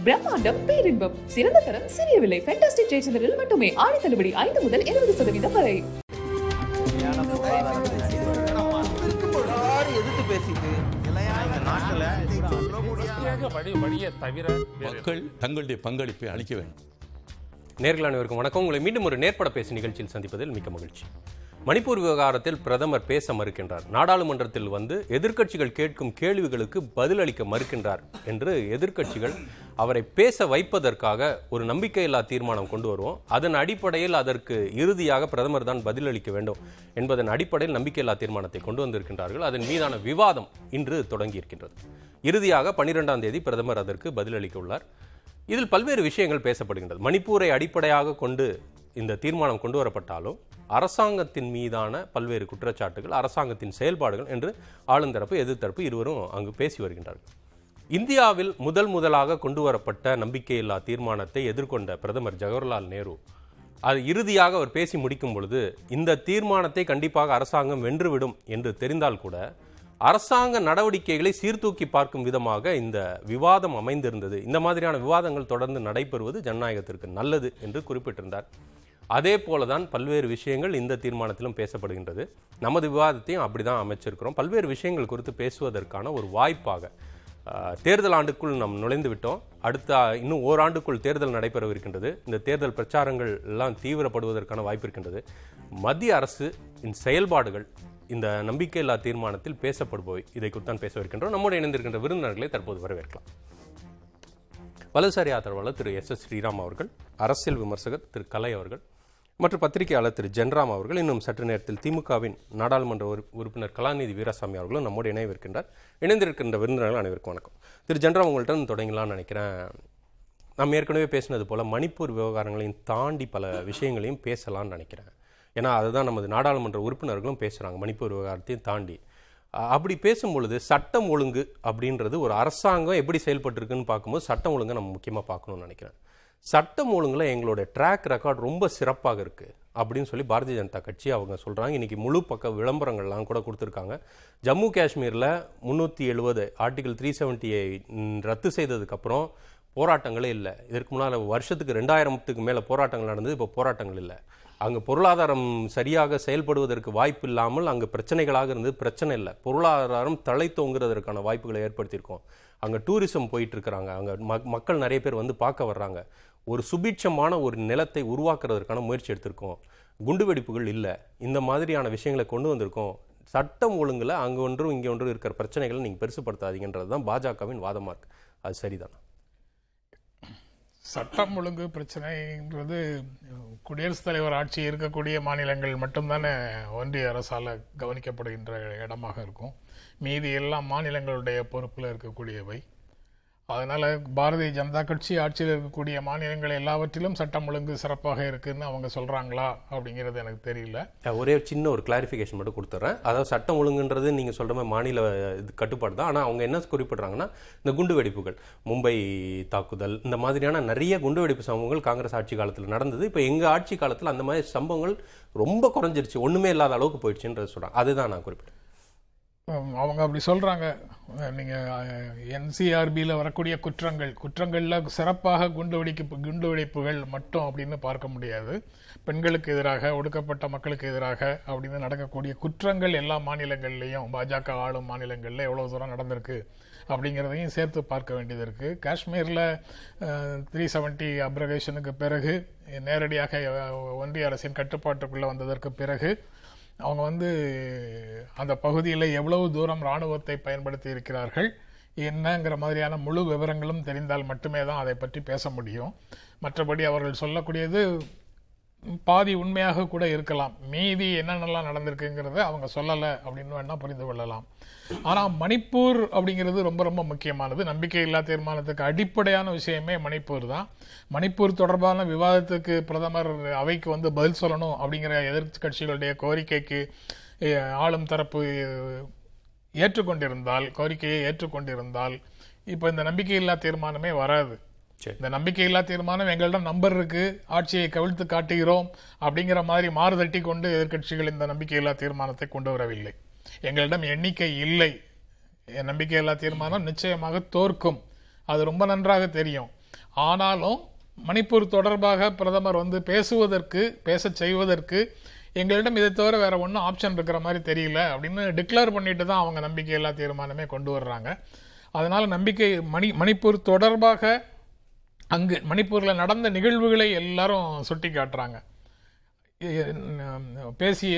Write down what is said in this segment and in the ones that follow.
பிரம்மாண்டம் பேரின்பம் சிறந்த தரம் சிறிய விலை ஃபேண்டாஸ்டிக் ஜெயச்சந்திரில் மட்டுமே ஆடி தள்ளுபடி ஐந்து முதல் இருபது சதவீதம் வரை எதிர்த்து பேசிட்டு வழி வழியை தவிர வேறு மக்கள் தங்களுடைய பங்களிப்பை அளிக்க வேண்டும் நேர்கள் அனைவருக்கும் வணக்கம் உங்களை மீண்டும் ஒரு நேர்பட பேசு நிகழ்ச்சியில் சந்திப்பதில் மிக்க மகிழ்ச்சி மணிப்பூர் விவகாரத்தில் பிரதமர் பேச மறுக்கின்றார் நாடாளுமன்றத்தில் வந்து எதிர்க்கட்சிகள் கேட்கும் கேள்விகளுக்கு பதிலளிக்க மறுக்கின்றார் என்று எதிர்க்கட்சிகள் அவரை பேச வைப்பதற்காக ஒரு நம்பிக்கையில்லா தீர்மானம் கொண்டு வருவோம் அதன் அடிப்படையில் அதற்கு இறுதியாக பிரதமர் தான் பதிலளிக்க வேண்டும் என்பதன் அடிப்படையில் நம்பிக்கையில்லா தீர்மானத்தை கொண்டு வந்திருக்கின்றார்கள் அதன் மீதான விவாதம் இன்று தொடங்கியிருக்கின்றது இறுதியாக பன்னிரெண்டாம் தேதி பிரதமர் அதற்கு பதிலளிக்க உள்ளார் இதில் பல்வேறு விஷயங்கள் பேசப்படுகின்றது மணிப்பூரை அடிப்படையாக கொண்டு இந்த தீர்மானம் கொண்டு வரப்பட்டாலும் அரசாங்கத்தின் மீதான பல்வேறு குற்றச்சாட்டுகள் அரசாங்கத்தின் செயல்பாடுகள் என்று ஆளுந்தரப்பு எதிர்த்தரப்பு இருவரும் அங்கு பேசி வருகின்றார்கள் இந்தியாவில் முதல் முதலாக கொண்டு வரப்பட்ட நம்பிக்கையில்லா தீர்மானத்தை எதிர்கொண்ட பிரதமர் ஜவஹர்லால் நேரு அது இறுதியாக அவர் பேசி முடிக்கும் பொழுது இந்த தீர்மானத்தை கண்டிப்பாக அரசாங்கம் வென்றுவிடும் என்று தெரிந்தால் கூட அரசாங்க நடவடிக்கைகளை சீர்தூக்கி பார்க்கும் விதமாக இந்த விவாதம் அமைந்திருந்தது இந்த மாதிரியான விவாதங்கள் தொடர்ந்து நடைபெறுவது ஜனநாயகத்திற்கு நல்லது என்று குறிப்பிட்டிருந்தார் அதே போலதான் பல்வேறு விஷயங்கள் இந்த தீர்மானத்திலும் பேசப்படுகின்றது நமது விவாதத்தையும் அப்படிதான் அமைச்சிருக்கிறோம் பல்வேறு விஷயங்கள் குறித்து பேசுவதற்கான ஒரு வாய்ப்பாக ஆஹ், தேர்தல் ஆண்டுக்குள் நாம் நுழைந்து விட்டோம் அடுத்த இன்னும் ஓராண்டுக்குள் தேர்தல் நடைபெறவிருக்கின்றது இந்த தேர்தல் பிரச்சாரங்கள் எல்லாம் தீவிரப்படுவதற்கான வாய்ப்பு இருக்கின்றது மத்திய அரசு இன் செயல்பாடுகள் இந்த நம்பிக்கையில்லா தீர்மானத்தில் பேசப்படுபவை இதை குறித்தான் பேசவிருக்கின்றோம் நம்முடைய இணைந்திருக்கின்ற விருந்தினர்களை தற்போது வரவேற்கலாம் வலதுசாரி ஆதரவாளர் திரு எஸ் எஸ் ஸ்ரீராம் அவர்கள் அரசியல் விமர்சகர் திரு கலை அவர்கள் மற்றும் பத்திரிகையாளர் திரு ஜென்ராம் அவர்கள் இன்னும் சற்று நேரத்தில் திமுகவின் நாடாளுமன்ற உறு- உறுப்பினர் கலாநிதி வீரசாமி அவர்களும் நம்மோடு இணைவிருக்கின்றார் இணைந்திருக்கின்ற விருந்தினர்கள் அனைவருக்கும் வணக்கம் திரு ஜென்ராம் உங்கள்கிட்ட இருந்து தொடங்கலாம்னு நினைக்கிறேன் நாம் ஏற்கனவே பேசினது போல மணிப்பூர் விவகாரங்களையும் தாண்டி பல விஷயங்களையும் பேசலாம்னு நினைக்கிறேன் ஏன்னா அதுதான் நமது நாடாளுமன்ற உறுப்பினர்களும் பேசுகிறாங்க மணிப்பூர் விவகாரத்தையும் தாண்டி அ- அப்படி பேசும்பொழுது சட்டம் ஒழுங்கு அப்படின்றது ஒரு அரசாங்கம் எப்படி செயல்பட்டிருக்குன்னு பார்க்கும்போது சட்டம் ஒழுங்கை நம்ம முக்கியமாக பார்க்கணும்னு நினைக்கிறேன் சட்டம் ஒழுங்குல எங்களோட ட்ராக் ரெக்கார்ட் ரொம்ப சிறப்பாக இருக்கு அப்படின்னு சொல்லி பாரதிய ஜனதா கட்சி அவங்க சொல்றாங்க இன்னைக்கு முழு பக்க விளம்பரங்கள்லாம் கூட கொடுத்துருக்காங்க ஜம்மு காஷ்மீரில் முந்நூற்றி எழுபது ஆர்டிகல் த்ரீ செவன்ட்டியை ரத்து செய்ததுக்கப்புறம் போராட்டங்களே இல்லை இதற்கு முன்னால் வருஷத்துக்கு ரெண்டாயிரத்துக்கு மேலே போராட்டங்கள் நடந்தது இப்போ போராட்டங்கள் இல்லை அங்கே பொருளாதாரம் சரியாக செயல்படுவதற்கு வாய்ப்பு இல்லாமல் அங்கே பிரச்சனைகளாக இருந்தது பிரச்சனை இல்லை பொருளாதாரம் தலை தோங்குறதற்கான வாய்ப்புகளை ஏற்படுத்தியிருக்கோம் அங்கே டூரிசம் போயிட்டு இருக்கிறாங்க அங்கே மக்- மக்கள் நிறைய பேர் வந்து பார்க்க வர்றாங்க ஒரு சுபீட்சமான ஒரு நிலத்தை உருவாக்குறதற்கான முயற்சி எடுத்திருக்கோம் குண்டுவெடிப்புகள் இல்லை இந்த மாதிரியான விஷயங்களை கொண்டு வந்திருக்கோம் சட்டம் ஒழுங்குல அங்கே ஒன்றும் இங்கே ஒன்றும் இருக்கிற பிரச்சனைகளை நீங்கள் பெருசுப்படுத்தாதீங்கன்றது தான் பாஜகவின் வாதமாக இருக்கு அது சரிதான் சட்டம் ஒழுங்கு பிரச்சனைன்றது குடியரசுத் தலைவர் ஆட்சி இருக்கக்கூடிய மாநிலங்கள் மட்டும்தானே ஒன்றிய அரசால கவனிக்கப்படுகின்ற இடமாக இருக்கும் மீதி எல்லாம் மாநிலங்களுடைய பொறுப்பில் இருக்கக்கூடியவை அதனால பாரதிய ஜனதா கட்சி ஆட்சியில் இருக்கக்கூடிய மாநிலங்கள் எல்லாவற்றிலும் சட்டம் ஒழுங்கு சிறப்பாக இருக்குன்னு அவங்க சொல்றாங்களா அப்படிங்கிறது எனக்கு தெரியல அஹ் ஒரே ஒரு சின்ன ஒரு கிளாரிஃபிகேஷன் மட்டும் கொடுத்துட்றேன் அதாவது சட்டம் ஒழுங்குன்றது நீங்கள் சொல்கிற மாதிரி மாநில இது கட்டுப்பாடு தான் ஆனால் அவங்க என்ன குறிப்பிடுறாங்கன்னா இந்த குண்டு வெடிப்புகள் மும்பை தாக்குதல் இந்த மாதிரியான நிறைய குண்டு வெடிப்பு சம்பவங்கள் காங்கிரஸ் ஆட்சி காலத்தில் நடந்தது இப்போ எங்கள் ஆட்சி காலத்தில் அந்த மாதிரி சம்பவங்கள் ரொம்ப குறைஞ்சிருச்சு ஒன்றுமே இல்லாத அளவுக்கு போயிடுச்சுன்றது சொல்கிறாங்க அதுதான் நான் குறிப்பிட்டேன் உம், அவங்க அப்படி சொல்றாங்க அஹ், நீங்க என்சிஆர்பியில் வரக்கூடிய குற்றங்கள் குற்றங்கள்ல சிறப்பாக குண்டு வெடிப்பு குண்டு வெடிப்புகள் மட்டும் அப்படின்னு பார்க்க முடியாது பெண்களுக்கு எதிராக ஒடுக்கப்பட்ட மக்களுக்கு எதிராக அப்படின்னு நடக்கக்கூடிய குற்றங்கள் எல்லா மாநிலங்கள்லையும் பாஜக ஆளும் மாநிலங்கள்ல எவ்வளவு தூரம் நடந்திருக்கு அப்படிங்கிறதையும் சேர்த்து பார்க்க வேண்டியது இருக்கு காஷ்மீர்ல த்ரீ செவன்ட்டி அப்ரகேஷனுக்கு பிறகு நேரடியாக அஹ், ஒன்றிய அரசின் கட்டுப்பாட்டுக்குள்ள வந்ததற்கு பிறகு அவங்க வந்து அந்த பகுதியில் எவ்வளவு தூரம் ராணுவத்தை பயன்படுத்தி இருக்கிறார்கள் என்னங்கிற மாதிரியான முழு விவரங்களும் தெரிந்தால் மட்டுமே தான் அதை பற்றி பேச முடியும் மற்றபடி அவர்கள் சொல்லக்கூடியது பாதி உண்மையாக கூட இருக்கலாம் மீதி என்னென்னலாம் நடந்திருக்குங்கிறத அவங்க சொல்லலை அப்படின்னு வேணா புரிந்து கொள்ளலாம் ஆனா மணிப்பூர் அப்படிங்கிறது ரொம்ப ரொம்ப முக்கியமானது நம்பிக்கையில்லா தீர்மானத்துக்கு அடிப்படையான விஷயமே மணிப்பூர் தான் மணிப்பூர் தொடர்பான விவாதத்துக்கு பிரதமர் அவைக்கு வந்து பதில் சொல்லணும் அப்படிங்கிற எதிர்க்கட்சிகளுடைய கோரிக்கைக்கு அஹ், ஆளும் தரப்பு அஹ், ஏற்றுக்கொண்டிருந்தால் கோரிக்கையை ஏற்றுக்கொண்டிருந்தால் இப்போ இந்த நம்பிக்கையில்லா தீர்மானமே வராது சரி. இந்த நம்பிக்கையில்லா தீர்மானம் எங்களிடம் நம்பர் இருக்கு ஆட்சியை கவிழ்த்து காட்டுகிறோம் அப்படிங்கிற மாதிரி மாறுதட்டி கொண்டு எதிர்க்கட்சிகள் இந்த நம்பிக்கையில்லா தீர்மானத்தை கொண்டு வரவில்லை எங்களிடம் எண்ணிக்கை இல்லை என் நம்பிக்கையில்லா தீர்மானம் நிச்சயமாக தோற்கும் அது ரொம்ப நன்றாக தெரியும் ஆனாலும் மணிப்பூர் தொடர்பாக பிரதமர் வந்து பேசுவதற்கு பேச செய்வதற்கு எங்களிடம் இதை தவிர வேற ஒன்றும் ஆப்ஷன் இருக்கிற மாதிரி தெரியல அப்படின்னு டிக்ளேர் பண்ணிட்டு தான் அவங்க நம்பிக்கையில்லா தீர்மானமே கொண்டு வர்றாங்க அதனால நம்பிக்கை மணி மணிப்பூர் தொடர்பாக அங்கு மணிப்பூரில் நடந்த நிகழ்வுகளை எல்லாரும் சுட்டி காட்டுறாங்க எ- பேசிய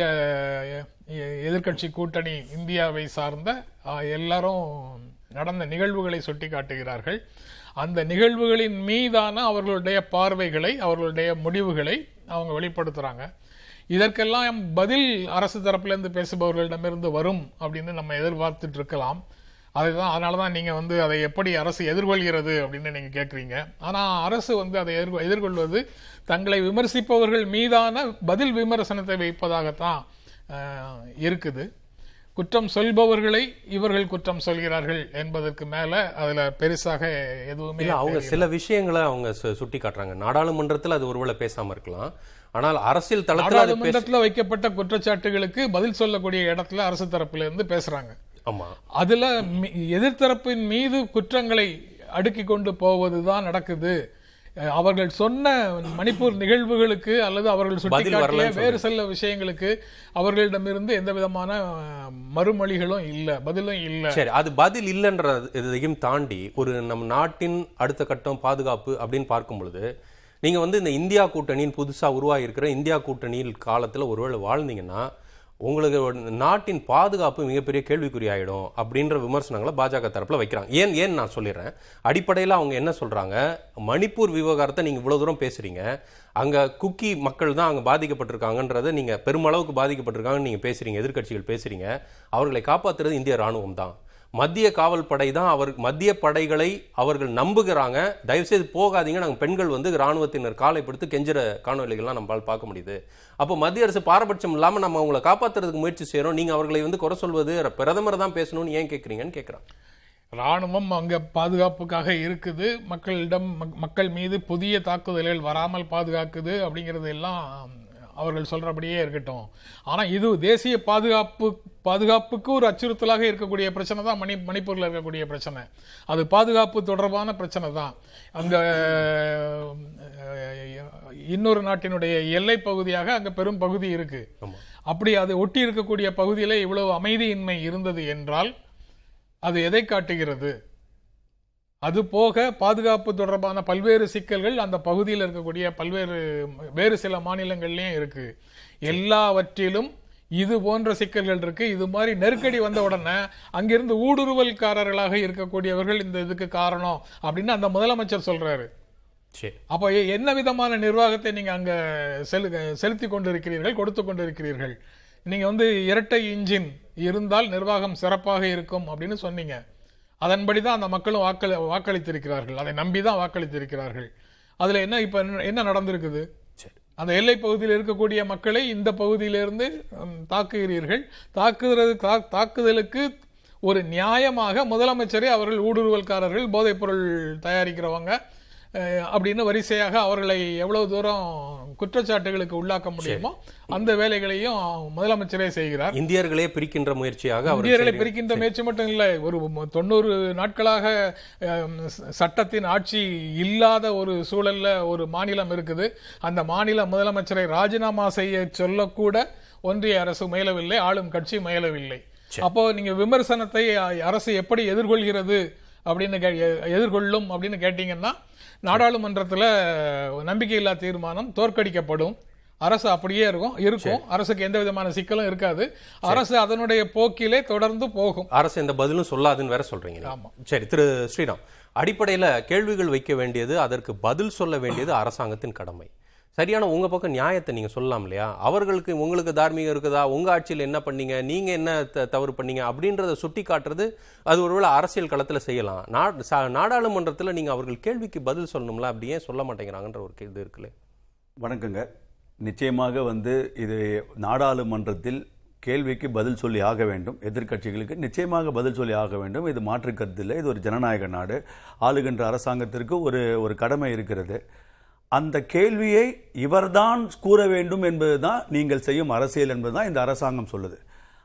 எதிர்க்கட்சி கூட்டணி இந்தியாவை சார்ந்த அஹ், எல்லாரும் நடந்த நிகழ்வுகளை சுட்டி காட்டுகிறார்கள் அந்த நிகழ்வுகளின் மீதான அவர்களுடைய பார்வைகளை அவர்களுடைய முடிவுகளை அவங்க வெளிப்படுத்துறாங்க இதற்கெல்லாம் பதில் அரசு தரப்பிலிருந்து பேசுபவர்களிடமிருந்து வரும் அப்படின்னு நம்ம எதிர்பார்த்துட்டு இருக்கலாம் அதுதான் அதனால தான் நீங்கள் வந்து அதை எப்படி அரசு எதிர்கொள்கிறது அப்படின்னு நீங்கள் கேட்குறீங்க ஆனால் அரசு வந்து அதை எதிர்கொ எதிர்கொள்வது தங்களை விமர்சிப்பவர்கள் மீதான பதில் விமர்சனத்தை வைப்பதாகத்தான் அஹ், இருக்குது குற்றம் சொல்பவர்களை இவர்கள் குற்றம் சொல்கிறார்கள் என்பதற்கு மேல அதுல பெருசாக எதுவுமே இல்ல அவங்க தெரியல. சில விஷயங்களை அவங்க சு- சுட்டி காட்டுறாங்க நாடாளுமன்றத்தில் அது ஒருவேளை பேசாம இருக்கலாம் ஆனால் அரசியல் தளத்தில் அது பேச நாடாளுமன்றத்துல வைக்கப்பட்ட குற்றச்சாட்டுகளுக்கு பதில் சொல்லக்கூடிய இடத்துல அரசு தரப்புல இருந்து பேசுறாங்க ஆமா அதுல மி- எதிர்த்தரப்பின் மீது குற்றங்களை அடுக்கி கொண்டு போவதுதான் நடக்குது அஹ் அவர்கள் சொன்ன மணிப்பூர் நிகழ்வுகளுக்கு அல்லது அவர்கள் சுட்டிக்காட்டிய வரலன்னு வேறு சில விஷயங்களுக்கு அவர்களிடமிருந்து எந்த விதமான அஹ், மறுமொழிகளும் இல்ல பதிலும் இல்ல சரி அது பதில் இல்லைன்ற இதையும் தாண்டி ஒரு நம் நாட்டின் அடுத்த கட்டம் பாதுகாப்பு அப்படின்னு பார்க்கும் பொழுது நீங்க வந்து இந்த இந்தியா கூட்டணியின் புதுசா உருவாகி இருக்கிற இந்தியா கூட்டணியில் காலத்துல ஒருவேளை வாழ்ந்தீங்கன்னா உங்களுக்கு ஒரு நாட்டின் பாதுகாப்பு மிகப்பெரிய கேள்விக்குறி ஆயிடும் அப்படின்ற விமர்சனங்களை பாஜக தரப்புல வைக்கிறாங்க ஏன் ஏன் நான் சொல்லிடுறேன் அடிப்படையில் அவங்க என்ன சொல்றாங்க மணிப்பூர் விவகாரத்தை நீங்க இவ்வளவு தூரம் பேசுறீங்க அங்க குக்கி மக்கள் தான் அங்க பாதிக்கப்பட்டிருக்காங்கன்றதை நீங்க பெருமளவுக்கு பாதிக்கப்பட்டிருக்காங்கன்னு நீங்க பேசுறீங்க எதிர்க்கட்சிகள் பேசுறீங்க அவர்களை காப்பாத்துறது இந்திய ராணுவம் தான் மத்திய காவல் படை தான் அவர் மத்திய படைகளை அவர்கள் நம்புகிறாங்க தயவுசெய்து போகாதீங்க நாங்கள் பெண்கள் வந்து ராணுவத்தினர் காலை பிடித்து கெஞ்சுற காணொலிகள்லாம் நம்மளால் பார்க்க முடியுது அப்போ மத்திய அரசு பாரபட்சம் இல்லாமல் நம்ம அவங்களை காப்பாத்துறதுக்கு முயற்சி செய்கிறோம் நீங்கள் அவர்களை வந்து குறை சொல்வது பிரதமர் தான் பேசணும்னு ஏன் கேட்குறீங்கன்னு கேட்குறான் ராணுவம் அங்க பாதுகாப்புக்காக இருக்குது மக்களிடம் மக்- மக்கள் மீது புதிய தாக்குதல்கள் வராமல் பாதுகாக்குது அப்படிங்கிறது எல்லாம் அவர்கள் சொல்றபடியே இருக்கட்டும் ஆனா இது தேசிய பாதுகாப்பு பாதுகாப்புக்கு ஒரு அச்சுறுத்தலாக இருக்கக்கூடிய பிரச்சனை தான் மணி மணிப்பூர்ல இருக்கக்கூடிய பிரச்சனை அது பாதுகாப்பு தொடர்பான பிரச்சனை தான் அங்க அஹ், இன்னொரு நாட்டினுடைய எல்லை பகுதியாக அங்க பெரும் பகுதி இருக்கு அப்படி அது ஒட்டி இருக்கக்கூடிய பகுதியில இவ்வளவு அமைதியின்மை இருந்தது என்றால் அது எதை காட்டுகிறது அது போக பாதுகாப்பு தொடர்பான பல்வேறு சிக்கல்கள் அந்த பகுதியில் இருக்கக்கூடிய பல்வேறு வேறு சில மாநிலங்கள்லயும் இருக்கு எல்லாவற்றிலும் இது போன்ற சிக்கல்கள் இருக்கு இது மாதிரி நெருக்கடி வந்த உடனே அங்கிருந்து ஊடுருவல்காரர்களாக இருக்கக்கூடியவர்கள் இந்த இதுக்கு காரணம் அப்படின்னு அந்த முதலமைச்சர் சொல்றாரு சரி அப்போ எ- என்ன விதமான நிர்வாகத்தை நீங்க அங்க செலு செலுத்தி கொண்டிருக்கிறீர்கள் கொடுத்து கொண்டிருக்கிறீர்கள் நீங்க வந்து இரட்டை இன்ஜின் இருந்தால் நிர்வாகம் சிறப்பாக இருக்கும் அப்படின்னு சொன்னீங்க அதன்படி தான் அந்த மக்களும் வாக்களி வாக்களித்திருக்கிறார்கள் அதை நம்பி தான் வாக்களித்திருக்கிறார்கள் அதுல என்ன இப்ப என்ன- என்ன நடந்திருக்குது சரி அந்த எல்லை பகுதியில் இருக்கக்கூடிய மக்களை இந்த பகுதியிலிருந்து ம், தாக்குகிறீர்கள் தாக்குகிறது தா- தாக்குதலுக்கு ஒரு நியாயமாக முதலமைச்சரே அவர்கள் ஊடுருவல்காரர்கள் போதைப்பொருள் தயாரிக்கிறவங்க அஹ், அப்படின்னு வரிசையாக அவர்களை எவ்வளவு தூரம் குற்றச்சாட்டுகளுக்கு உள்ளாக்க முடியுமோ அந்த வேலைகளையும் முதலமைச்சரே செய்கிறார் இந்தியர்களே பிரிக்கின்ற முயற்சியாக அவர் இந்தியர்களை செய்கிறார். பிரிக்கின்ற முயற்சி மட்டும் இல்லை ஒரு ம- தொண்ணூறு நாட்களாக அஹ், ச- சட்டத்தின் ஆட்சி இல்லாத ஒரு சூழல்ல ஒரு மாநிலம் இருக்குது அந்த மாநில முதலமைச்சரை ராஜினாமா செய்ய சொல்லக்கூட ஒன்றிய அரசு முயலவில்லை ஆளும் கட்சி முயலவில்லை அப்போ நீங்க விமர்சனத்தை அ- அரசு எப்படி எதிர்கொள்கிறது அப்படின்னு கே- எ- எதிர்கொள்ளும் அப்படின்னு கேட்டீங்கன்னா நாடாளுமன்றத்துல நம்பிக்கையில்லா தீர்மானம் தோற்கடிக்கப்படும் அரசு அப்படியே இருக்கும் இருக்கும் அரசுக்கு எந்த விதமான சிக்கலும் இருக்காது அரசு அதனுடைய போக்கிலே தொடர்ந்து போகும் அரசு எந்த பதிலும் சொல்லாதுன்னு வேற சொல்றீங்க நீங்க. சரி திரு ஸ்ரீராம் அடிப்படையில கேள்விகள் வைக்க வேண்டியது அதற்கு பதில் சொல்ல வேண்டியது அரசாங்கத்தின் கடமை சரியான உங்க பக்கம் நியாயத்தை நீங்க சொல்லலாம் இல்லையா அவர்களுக்கு உங்களுக்கு தார்மீகம் இருக்குதா உங்க ஆட்சியில் என்ன பண்ணீங்க நீங்க என்ன த- தவறு பண்ணீங்க அப்படின்றத சுட்டி காட்டுறது அது ஒருவேளை அரசியல் களத்துல செய்யலாம் நா- ச- நாடாளுமன்றத்துல நீங்க அவர்கள் கேள்விக்கு பதில் சொல்லணும்ல அப்படி ஏன் சொல்ல மாட்டேங்கிறாங்கன்ற ஒரு இது இருக்குல்ல வணக்கங்க நிச்சயமாக வந்து இது நாடாளுமன்றத்தில் கேள்விக்கு பதில் சொல்லி ஆக வேண்டும் எதிர்க்கட்சிகளுக்கு நிச்சயமாக பதில் சொல்லி ஆக வேண்டும் இது மாற்று கருத்தில்லை இது ஒரு ஜனநாயக நாடு ஆளுகின்ற அரசாங்கத்திற்கு ஒரு ஒரு கடமை இருக்கிறது அந்த கேள்வியை இவர்தான் கூற வேண்டும் என்பதுதான் நீங்கள் செய்யும் அரசியல் என்பதுதான் இந்த அரசாங்கம் சொல்லுது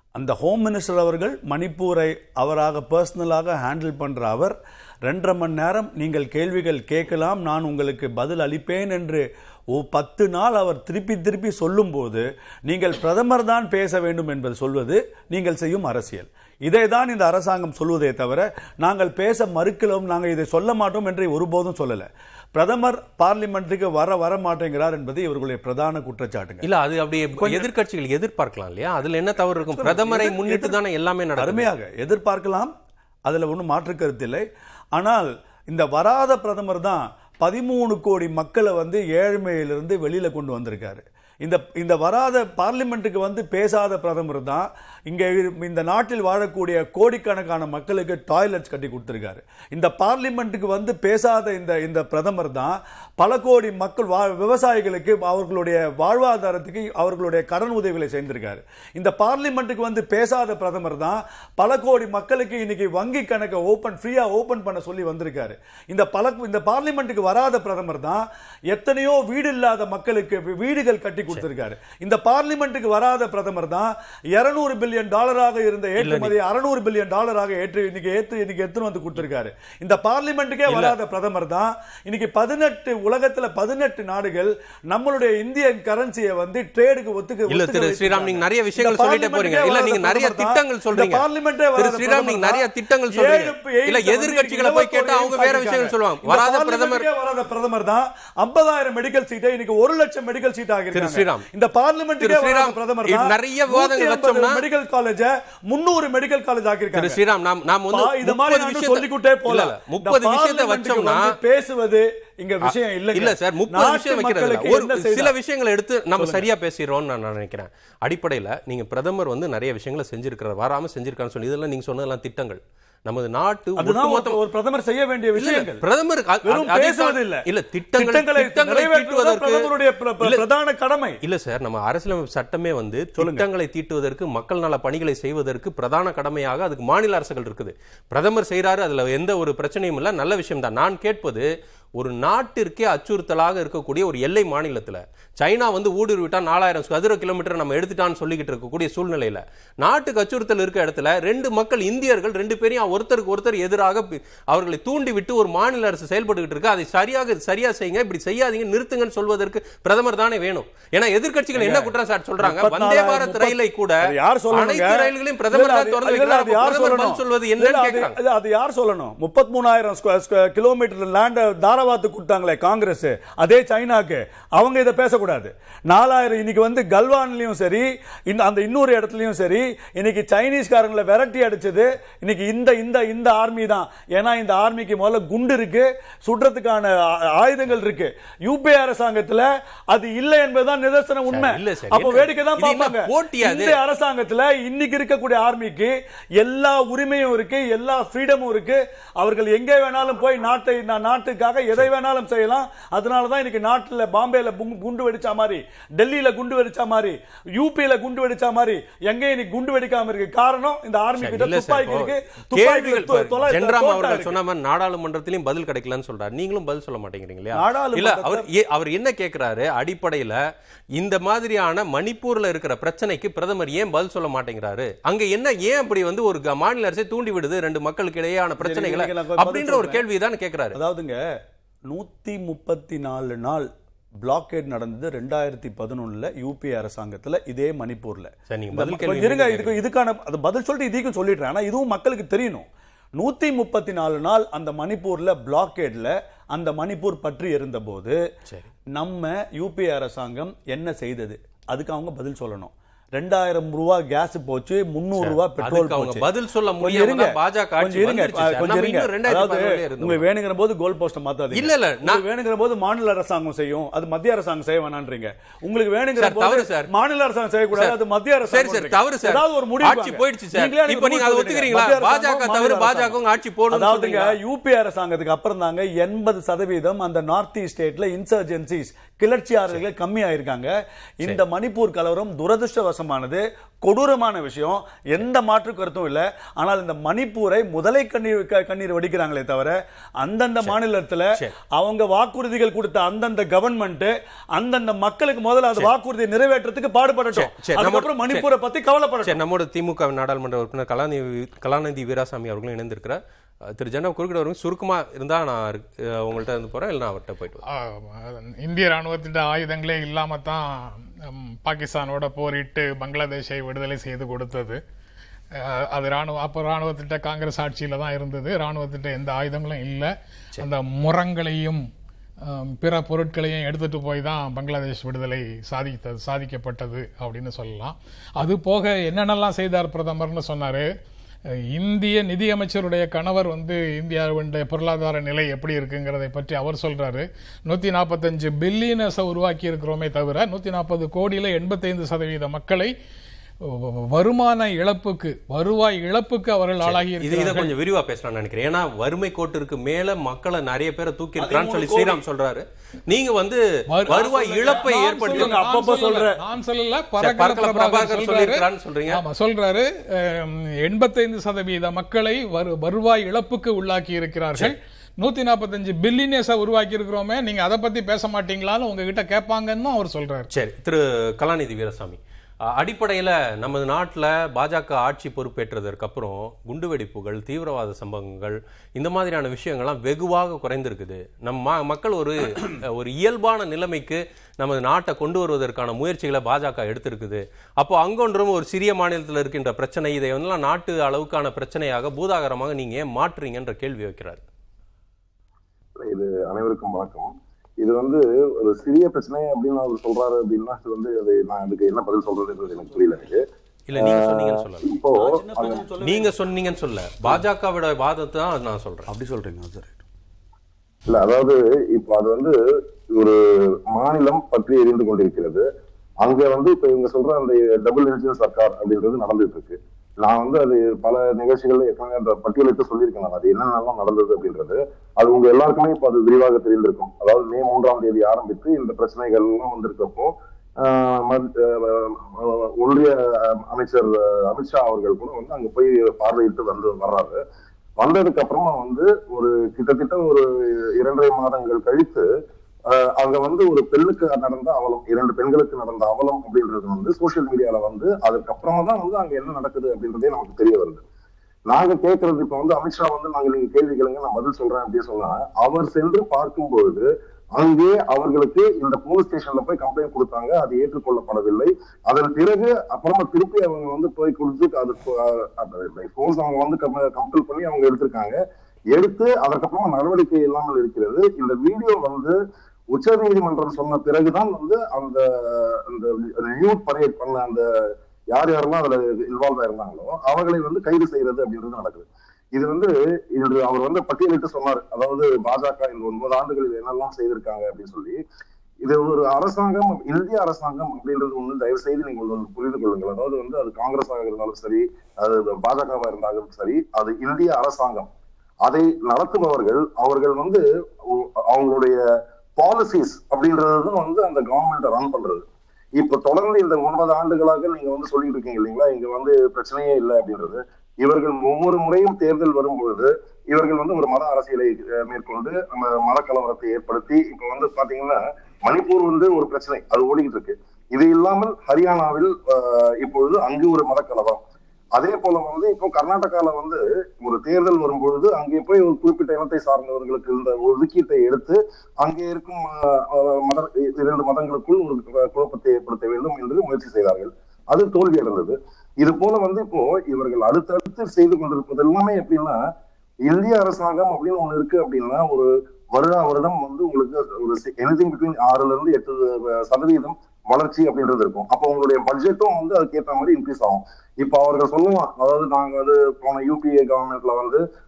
அந்த ஹோம் மினிஸ்டர் அவர்கள் மணிப்பூரை அவராக பர்சனலாக ஹேண்டில் பண்ற அவர் ரெண்டரை மணி நேரம் நீங்கள் கேள்விகள் கேட்கலாம் நான் உங்களுக்கு பதில் அளிப்பேன் என்று ஓ பத்து நாள் அவர் திருப்பி திருப்பி சொல்லும்போது நீங்கள் பிரதமர் தான் பேச வேண்டும் என்பது சொல்வது நீங்கள் செய்யும் அரசியல் இதை தான் இந்த அரசாங்கம் சொல்வதே தவிர நாங்கள் பேச மறுக்கிறோம் நாங்கள் இதை சொல்ல மாட்டோம் என்று ஒருபோதும் சொல்லலை பிரதமர் பார்லிமெண்ட்டுக்கு வர வர மாட்டேங்கிறார் என்பது இவர்களுடைய பிரதான குற்றச்சாட்டுங்க இல்ல அது அப்படி எதிர்க்கட்சிகள் எதிர்பார்க்கலாம் இல்லையா அதுல என்ன தவறு இருக்கும் பிரதமரை எதிர்- முன்னிட்டு எதிர்- தானே எல்லாமே நடக்கும் அருமையாக எதிர்பார்க்கலாம் அதுல ஒன்றும் மாற்று கருத்தில்லை ஆனால் இந்த வராத பிரதமர் தான் பதிமூணு கோடி மக்களை வந்து ஏழ்மையிலிருந்து வெளியில கொண்டு வந்திருக்காரு இந்த இந்த வராத பார்லிமெண்ட்டுக்கு வந்து பேசாத பிரதமர் தான் இங்க இரு- இந்த நாட்டில் வாழக்கூடிய கோடிக்கணக்கான மக்களுக்கு டாய்லெட்ஸ் கட்டி கொடுத்திருக்காரு இந்த பார்லிமெண்ட்டுக்கு வந்து பேசாத இந்த இந்த பிரதமர் தான் பல கோடி மக்கள் வா- விவசாயிகளுக்கு அவர்களுடைய வாழ்வாதாரத்துக்கு அவர்களுடைய கடன் உதவிகளை செய்திருக்காரு இந்த பார்லிமெண்ட்டுக்கு வந்து பேசாத பிரதமர் தான் பல கோடி மக்களுக்கு இன்னைக்கு வங்கி கணக்கை ஓபன் ஃப்ரீயா ஓபன் பண்ண சொல்லி வந்திருக்காரு இந்த பல இந்த பார்லிமெண்ட்டுக்கு வராத பிரதமர் தான் எத்தனையோ வீடு இல்லாத மக்களுக்கு வீ- வீடுகள் கட்டி கொடுத்திருக்காரு இந்த பார்லிமெண்ட்டுக்கு வராத பிரதமர் தான் 200 பில்லியன் டாலராக இருந்த ஏற்றுமதி 600 பில்லியன் டாலராக ஏற்று இன்னைக்கு ஏற்று இன்னைக்கு எடுத்துன்னு வந்து கொடுத்திருக்காரு இந்த பார்லிமெண்ட்டுக்கே வராத பிரதமர் தான் இன்னைக்கு பதினெட்டு உலகத்துல பதினெட்டு நாடுகள் நம்மளுடைய இந்தியன் கரன்சியை வந்து ட்ரேடுக்கு ஒத்துக்க இல்ல ஒத்துக்க திரு ஸ்ரீராம் நீங்க நிறைய விஷயங்கள் இந்த சொல்லிட்டே போறீங்க இல்ல நீங்க நிறைய பார்லிமெண்ட்டுக்கே திட்டங்கள் வராத சொல்றீங்க பார்லிமெண்ட்டே திரு வராத ஸ்ரீராம் நீங்க பிரதமர் நிறைய தான் திட்டங்கள் சொல்றீங்க ஏழு- இல்ல ஏழு எதிர்க்கட்சிகளை போய் கேட்டா அவங்க வேற விஷயங்கள் சொல்லுவாங்க இந்த வராத பிரதமர் பார்லிமெண்ட்டுக்கே வராத பிரதமர் தான் 50000 மெடிக்கல் சீட்டை இன்னைக்கு ஒரு லட்சம் மெடிக்கல் சீட் ஆகிருக்காங்க ஸ்ரீராம். இந்த பார்லிமெண்ட்டுக்கே திரு வராத ஸ்ரீராம், பிரதமர் இது தான் நிறைய விவாதங்கள் 180 வச்சோம்னா- மெடிக்கல் காலேஜ 300 மெடிக்கல் காலேஜ் திரு ஆக்கியிருக்காங்க ஸ்ரீராம் நாம் நாம் வந்து பா- இது மாதிரி 30 நானும் விஷயத்தை- சொல்லிக்கிட்டே இல்ல, போலாம் இல்ல, 30 விஷயத்தை வச்சோம்னா பேசுவது இங்க விஷயம் இல்ல இல்ல சார் முப்பது விஷயம் வைக்கிறது இல்ல. ஒரு சில விஷயங்களை எடுத்து நம்ம சரியா பேசிடுறோம்னு நான் நினைக்கிறேன் அடிப்படையில நீங்க பிரதமர் வந்து நிறைய விஷயங்களை செஞ்சிருக்கிறார் வராம செஞ்சிருக்காருன்னு சொல்லி இதெல்லாம் நீங்க சொன்னதெல்லாம் திட்டங்கள் நமது நாட்டு அதுதான் ஒட்டுமொத்த ஒரு- ஒரு பிரதமர் செய்ய வேண்டிய இல்ல, இல்ல, விஷயங்கள் பிரதமர் அ- வெறும் அ- பேசுவது அதைத்தான்- இல்ல இல்ல திட்டங்களை திட்டங்களை திட்டங்களை நிறைவேற்றுவது தீட்டுவதற்கு பிரதமருடைய பிர- பிர- இல்ல, பிரதான கடமை இல்ல சார் நம்ம அரசியலமைப்பு சட்டமே வந்து திட்டங்களை தீட்டுவதற்கு மக்கள் நல பணிகளை செய்வதற்கு பிரதான கடமையாக அதுக்கு மாநில அரசுகள் இருக்குது பிரதமர் செய்றாரு அதுல எந்த ஒரு பிரச்சனையும் இல்ல நல்ல விஷயம் தான் நான் கேட்பது ஒரு நாட்டிற்கே அச்சுறுத்தலாக இருக்கக்கூடிய ஒரு எல்லை மாநிலத்துல சைனா வந்து ஊடுருவிட்டா நாலாயிரம் சதுர கிலோமீட்டர் நம்ம எடுத்துட்டான்னு சொல்லிக்கிட்டு இருக்கக்கூடிய சூழ்நிலையில நாட்டுக்கு அச்சுறுத்தல் இருக்க இடத்துல ரெண்டு மக்கள் இந்தியர்கள் ரெண்டு பேரையும் ஒருத்தருக்கு ஒருத்தர் எதிராக பி- அவர்களை தூண்டி விட்டு ஒரு மாநில அரசு செயல்பட்டுக்கிட்டு இருக்கு அதை சரியாக சரியா செய்யுங்க இப்படி செய்யாதீங்க நிறுத்துங்கன்னு சொல்வதற்கு பிரதமர் தானே வேணும் ஏன்னா எதிர்க்கட்சிகள் என்ன குற்றம் சாட்டு சொல்றாங்க வந்தே பாரத் முப்பத்தி- ரயிலை கூட அது யார் சொல்லணுங்க? அனைத்து ரயில்களையும் பிரதமர் இல்ல, தான் அது- திறந்து இல்ல, வைக்கிறார் அது யார் அப்ப பிரதமர் சொல்லணும்? பதில் சொல்வது இல்ல, என்னன்னு அது- கேட்கிறாங்க அது- அது யார் சொல்லணும் முப்பத்தி மூணாயிரம் கிலோமீட்டர் லேண்ட தாராவாத்து கொடுத்தாங்களே காங்கிரஸ் அதே சைனாக்கு அவங்க இதை பேசக்கூடாது நாலாயிரம் இன்னைக்கு வந்து கல்வான்லயும் சரி இந்த அந்த இன்னொரு இடத்துலயும் சரி இன்னைக்கு சைனீஸ்காரங்களை விரட்டி அடிச்சது இன்னைக்கு இந்த இந்த இந்த ஆர்மி தான் ஏன்னா இந்த ஆர்மிக்கு முதல்ல குண்டு இருக்கு சுடுறதுக்கான ஆ- ஆயுதங்கள் இருக்கு யூபி அரசாங்கத்துல அது இல்லை என்பதுதான் நிதர்சன உண்மை இல்ல சார், அப்போ என்ன- வேடிக்கை தான் இது என்ன பார்ப்பாங்க போட்டியா இது? இந்த அரசாங்கத்துல இன்னைக்கு இருக்கக்கூடிய ஆர்மிக்கு எல்லா உரிமையும் இருக்கு எல்லா ஃப்ரீடமும் இருக்கு அவர்கள் எங்கே வேணாலும் போய் நாட்டை நா- நாட்டுக்காக எதை வேணாலும் செய்யலாம் அதனால தான் இன்னைக்கு நாட்டுல பாம்பேல புங்- குண்டு வெடிச்சா மாதிரி டெல்லியில குண்டு வெடிச்சா மாதிரி யூபியில குண்டு வெடிச்சா மாதிரி எங்க இன்னைக்கு குண்டு வெடிக்காம இருக்கு காரணம் இந்த ஆர்மி கிட்ட இல்ல சார், துப்பாக்கி இப்போ இருக்கு கேள்விகள் துப்பாக்கி இப்ப தொலை- ஜென்ராம் தோட்டா அவர்கள் இருக்கு. சொன்ன மாதிரி நாடாளுமன்றத்திலும் பதில் கிடைக்கலன்னு சொல்றாரு நீங்களும் பதில் சொல்ல மாட்டேங்கிறீங்க இல்லையா நாடாளுமன்றத்துல- இல்ல அவர் ஏ- அவர் என்ன கேக்குறாரு அடிப்படையில இந்த மாதிரியான மணிப்பூர்ல இருக்கிற பிரச்சனைக்கு பிரதமர் ஏன் பதில் சொல்ல மாட்டேங்கிறாரு அங்க என்ன ஏன் அப்படி வந்து ஒரு க- மாநில அரசை தூண்டி விடுது ரெண்டு மக்களுக்கு இடையேயான பிரச்சனைகளை இன்னைக்கு நான் பதில் அப்படின்ற ஒரு சொல்றேன். கேள்வி தான் கேக்குறாரு அதாவதுங்க நூத்தி முப்பத்தி நாலு நாள் பிளாக்கேட் நடந்தது ரெண்டாயிரத்தி பதினொன்னுல யூபி அரசாங்கத்துல இதே மணிப்பூர்ல சரி, நீங்க இந்த பதில் ம- கேள்வி இருங்க கேட்க இதுக்கு இதுக்கான அது பதில் சொல்லிட்டு இதுக்கும் சொல்லிடுறேன் ஆனா இதுவும் மக்களுக்கு தெரியணும் நூத்தி முப்பத்தி நாலு நாள் அந்த மணிப்பூர்ல பிளாக்கேட்ல அந்த மணிப்பூர் பற்றி இருந்தபோது நம்ம யூபி அரசாங்கம் என்ன செய்தது அதுக்கு அவங்க பதில் சொல்லணும் ரெண்டாயிரம் ரூபா கேஸ் போச்சு முந்நூறு ரூபா பெட்ரோல் அதுக்கு அவங்க போச்சு பதில் சொல்ல கொஞ்சம் முடியாம இருங்க. தான் பாஜக ஆட்சி கொஞ்சம் இருங்க வந்துருச்சு சார். கொஞ்சம் நம்ம இருங்க இன்னும் ரெண்டாயிரத்தி அதாவது பதினேழுலயே இருந்தோம். உங்களுக்கு வேணுங்கிற போது கோல் போஸ்ட் மாத்தாதீங்க இல்ல, இல்ல, நான்- உங்களுக்கு வேணுங்கிற போது மாநில அரசாங்கம் செய்யும் அது மத்திய அரசாங்கம் செய்ய வேணான்றீங்க உங்களுக்கு வேணுங்கிற சார், தவறு போது சார். மாநில அரசாங்கம் செய்யக்கூடாது சார், அது மத்திய சரி அரசாங்கம் சார் தவறு சார் ஏதாவது ஒரு முடிவு ஆட்சி வாங்க. போயிடுச்சு சார் நீங்களே எனக்கு இப்போ நீங்க அதை முடிவு ஒத்துக்கிறீங்களா சொல்லுங்க. மத்திய பாஜக அரசாங்கம், தவறு மாநில பாஜக ஆட்சி போகணும்னு அதாவதுங்க சொல்றீங்களா? யூபி அரசாங்கத்துக்கு அப்புறம் தாங்க எண்பது சதவீதம் அந்த நார்த் ஈஸ்ட் ஸ்டேட்ல இன்சர்ஜென்சிஸ் கிளர்ச்சியாளர்கள் கம்மியாயிருக்காங்க இந்த மணிப்பூர் கலவரம் துரதிருஷ்டவசமானது கொடூரமான விஷயம் எந்த மாற்று கருத்தும் இல்ல ஆனால் இந்த மணிப்பூரை முதலை கண்ணீர் க- கண்ணீர் வடிக்கிறாங்களே தவிர அந்தந்த மாநிலத்துல சரி. அவங்க வாக்குறுதிகள் கொடுத்த அந்தந்த கவர்மெண்ட் அந்தந்த மக்களுக்கு முதல்ல அந்த வாக்குறுதியை நிறைவேற்றத்துக்கு பாடுபடட்டும் சரி, சரி, நம்ம- அதுக்கப்புறம் மணிப்பூரை பத்தி கவலைப்படட்டும் சரி நம்மோட திமுக நாடாளுமன்ற உறுப்பினர் கலாநிதி கலாநிதி வீராசாமி அவர்களும் இணைந்திருக்கிறார் அஹ், திரு ஜன குறுக்கிட அவர்கள் சுருக்கமா இருந்தா நான் இருக்கு- அஹ், உங்கள்ட்ட இருந்து போறேன் இல்லை நான் அவர்கிட்ட போயிட்டு வரேன். ஆ, இந்திய ராணுவத்தின் ஆயுதங்களே இல்லாம தான் ம், பாகிஸ்தானோட போரிட்டு பங்களாதேஷை விடுதலை செய்து கொடுத்தது அஹ், அது ராணுவ அப்போ ராணுவத்திட்ட காங்கிரஸ் ஆட்சியில தான் இருந்தது ராணுவத்திட்ட எந்த ஆயுதங்களும் இல்லை அந்த முரங்களையும் அம், பிற பொருட்களையும் எடுத்துட்டு போய் தான் பங்களாதேஷ் விடுதலை சாதித்தது சாதிக்கப்பட்டது அப்படின்னு சொல்லலாம் அது போக என்னென்னலாம் செய்தார் பிரதமர்னு சொன்னாரு அஹ், இந்திய நிதியமைச்சருடைய கணவர் வந்து இந்தியாவுடைய பொருளாதார நிலை எப்படி இருக்குங்கிறதை பற்றி அவர் சொல்றாரு நூத்தி நாற்பத்தஞ்சு பில்லியனஸை உருவாக்கி இருக்கிறோமே தவிர நூத்தி நாற்பது கோடியில எண்பத்தைந்து சதவீத மக்களை வ- வருமான இழப்புக்கு வருவாய் இழப்புக்கு அவர்கள் ஆளாகி இது இதை இருக்கிறார்கள் கொஞ்சம் விரிவா பேசலாம்னு நினைக்கிறேன் ஏன்னா வறுமை கோட்டிற்கு மேல மக்களை நிறைய பேரை தூக்கி இருக்கிறான்னு சொல்லி ஸ்ரீராம் சொல்றாரு நீங்க வந்து வரு- வருவாய் இழப்பை நான் ஏற்படுத்தி சொல்லல, நான் அப்பப்ப சொல்லல, சொல்ற. நான் சொல்லல பரக்கல பரக்கல பிரபாகர் பிரபாகர் சொல்லியிருக்கிறான்னு சொல்றாரு சொல்றீங்க. ஆமா சொல்றாரு எண்பத்தைந்து சதவீத மக்களை வரு வருவாய் இழப்புக்கு உள்ளாக்கி இருக்கிறார்கள் நூத்தி நாற்பத்தஞ்சு பில்லியனஸை உருவாக்கி இருக்கிறோமே நீங்க அதை பத்தி பேச மாட்டீங்களான்னு உங்ககிட்ட கேட்பாங்கன்னு அவர் சொல்றாரு சரி திரு கலாநிதி வீரசாமி அஹ், அடிப்படையில நமது நாட்டுல பாஜக ஆட்சி பொறுப்பேற்றதற்கு அப்புறம் குண்டுவெடிப்புகள் தீவிரவாத சம்பவங்கள் இந்த மாதிரியான விஷயங்கள்லாம் வெகுவாக குறைந்திருக்குது நம் ம- மக்கள் ஒரு அஹ், ஒரு இயல்பான நிலைமைக்கு நமது நாட்டை கொண்டு வருவதற்கான முயற்சிகளை பாஜக எடுத்திருக்குது அப்போ அங்கொன்றும் ஒரு சிறிய மாநிலத்தில் இருக்கின்ற பிரச்சனை இதை வந்து நாட்டு அளவுக்கான பிரச்சனையாக பூதாகரமாக நீங்க ஏன் மாற்றுறீங்கன்ற கேள்வி வைக்கிறார் இது அனைவருக்கும் வணக்கம் இது வந்து ஒரு சிறிய பிரச்சனை அப்படின்னு அவர் சொல்றாரு அப்படின்னா இது வந்து அது நான் அதுக்கு என்ன பதில் சொல்றதுன்றது எனக்கு புரியல எனக்கு இல்ல நீங்க சொன்னீங்கன்னு சொல்லல இப்போ சின்ன பிரச்சனை சொல்ல நீங்க சொன்னீங்கன்னு சொல்ல பாஜகவோட வாதத்தை தான் நான் சொல்றேன் அப்படி சொல்றீங்க சரி இல்ல அதாவது இப்போ அது வந்து ஒரு மாநிலம் பற்றி எரிந்து கொண்டிருக்கிறது அங்க வந்து இப்ப இவங்க சொல்ற அந்த டபுள் இன்ஜின் சர்க்கார் அப்படின்றது நடந்துட்டு இருக்கு நான் வந்து அது பல நிகழ்ச்சிகள்ல ஏற்கனவே அந்த பட்டியலிட்டு சொல்லியிருக்கேன் நான் அது என்னென்னலாம் நடந்தது அப்படின்றது அது உங்க எல்லாருக்குமே இப்போ அது விரிவாக தெரிந்திருக்கும் அதாவது மே மூன்றாம் தேதி ஆரம்பித்து இந்த பிரச்சனைகள் எல்லாம் வந்திருக்கப்போ ஆஹ் மத்- ஆஹ் ஒன்றிய அமைச்சர் அமித்ஷா அவர்கள் கூட வந்து அங்க போய் பார்வையிட்டு வந்து வர்றாரு வந்ததுக்கு அப்புறமா வந்து ஒரு கிட்டத்தட்ட ஒரு இரண்டரை மாதங்கள் கழித்து ஆஹ் அங்க வந்து ஒரு பெண்ணுக்கு நடந்த அவலம் இரண்டு பெண்களுக்கு நடந்த அவலம் அப்படின்றது வந்து சோசியல் மீடியால வந்து அதுக்கப்புறமா தான் வந்து அங்க என்ன நடக்குது அப்படின்றதே நமக்கு தெரிய வருது நாங்க கேட்கறது இப்ப வந்து அமித்ஷா வந்து நாங்க நீங்க கேள்வி கேளுங்க நான் பதில் சொல்றேன் அப்படின்னு சொன்னா அவர் சென்று பார்க்கும்பொழுது அங்கே அவர்களுக்கு இந்த போலீஸ் ஸ்டேஷன்ல போய் கம்ப்ளைண்ட் கொடுத்தாங்க அது ஏற்றுக்கொள்ளப்படவில்லை அதன் பிறகு அப்புறமா திருப்பி அவங்க வந்து போய் கொடுத்து அது போன்ஸ் அவங்க வந்து கம்பல் பண்ணி அவங்க எடுத்திருக்காங்க எடுத்து அதற்கப்புறமா நடவடிக்கை இல்லாமல் இருக்கிறது இந்த வீடியோ வந்து உச்ச நீதிமன்றம் சொன்ன பிறகுதான் வந்து அந்த அந்த நியூட் பரேட் பண்ண அந்த யார் யாரெல்லாம் அதுல இன்வால்வ் ஆயிருந்தாங்களோ அவர்களை வந்து கைது செய்யறது அப்படின்றது நடக்குது இது வந்து இன்று அவர் வந்து பட்டியலிட்டு சொன்னார் அதாவது பாஜக இந்த ஒன்பது ஆண்டுகளில் என்னெல்லாம் செய்திருக்காங்க அப்படின்னு சொல்லி இது ஒரு அரசாங்கம் இந்திய அரசாங்கம் அப்படின்றது ஒண்ணு தயவு செய்து நீங்க ஒண்ணு புரிந்து கொள்ளுங்கள் அதாவது வந்து அது காங்கிரஸாக இருந்தாலும் சரி அது பாஜகவா இருந்தாலும் சரி அது இந்திய அரசாங்கம் அதை நடத்துபவர்கள் அவர்கள் வந்து ஒ- அவங்களுடைய பாலிசிஸ் அப்படின்றது வந்து அந்த கவர்மெண்ட் ரன் பண்றது இப்ப தொடர்ந்து இந்த ஒன்பது ஆண்டுகளாக நீங்க வந்து சொல்லிட்டு இருக்கீங்க இல்லைங்களா இங்க வந்து பிரச்சனையே இல்லை அப்படின்றது இவர்கள் ஒவ்வொரு முறையும் தேர்தல் வரும்பொழுது இவர்கள் வந்து ஒரு மத அரசியலை அஹ், மேற்கொண்டு நம்ம மத கலவரத்தை ஏற்படுத்தி இப்ப வந்து பாத்தீங்கன்னா மணிப்பூர் வந்து ஒரு பிரச்சனை அது ஓடிக்கிட்டு இருக்கு இது இல்லாமல் ஹரியானாவில் அஹ், இப்பொழுது அங்கு ஒரு மத கலவரம் அதே போல வந்து இப்போ கர்நாடகால வந்து ஒரு தேர்தல் வரும்பொழுது அங்கே போய் ஒரு குறிப்பிட்ட இனத்தை சார்ந்தவர்களுக்கு இந்த ஒதுக்கீட்டை எடுத்து அங்கே இருக்கும் அஹ், அஹ், மத இரண்டு மதங்களுக்குள் ஒரு குழப்பத்தை ஏற்படுத்த வேண்டும் என்று முயற்சி செய்தார்கள் அது தோல்வி அடைந்தது இது போல வந்து இப்போ இவர்கள் அடுத்தடுத்து செய்து கொண்டிருப்பது எல்லாமே எப்படின்னா இந்திய அரசாங்கம் அப்படின்னு ஒண்ணு இருக்கு அப்படின்னா ஒரு வருடா வருடம் வந்து உங்களுக்கு ஒரு எனிதிங் பிட்வீன் ஆறுல இருந்து எட்டு சதவீதம் வளர்ச்சி அப்படின்றது இருக்கும் அப்போ உங்களுடைய பட்ஜெட்டும் வந்து அதுக்கு ஏற்ற மாதிரி இன்க்ரீஸ் ஆகும் இப்போ அவர்கள் சொல்லுவான் அதாவது நாங்க வந்து போன யூபிஏ கவர்மெண்ட்ல வந்து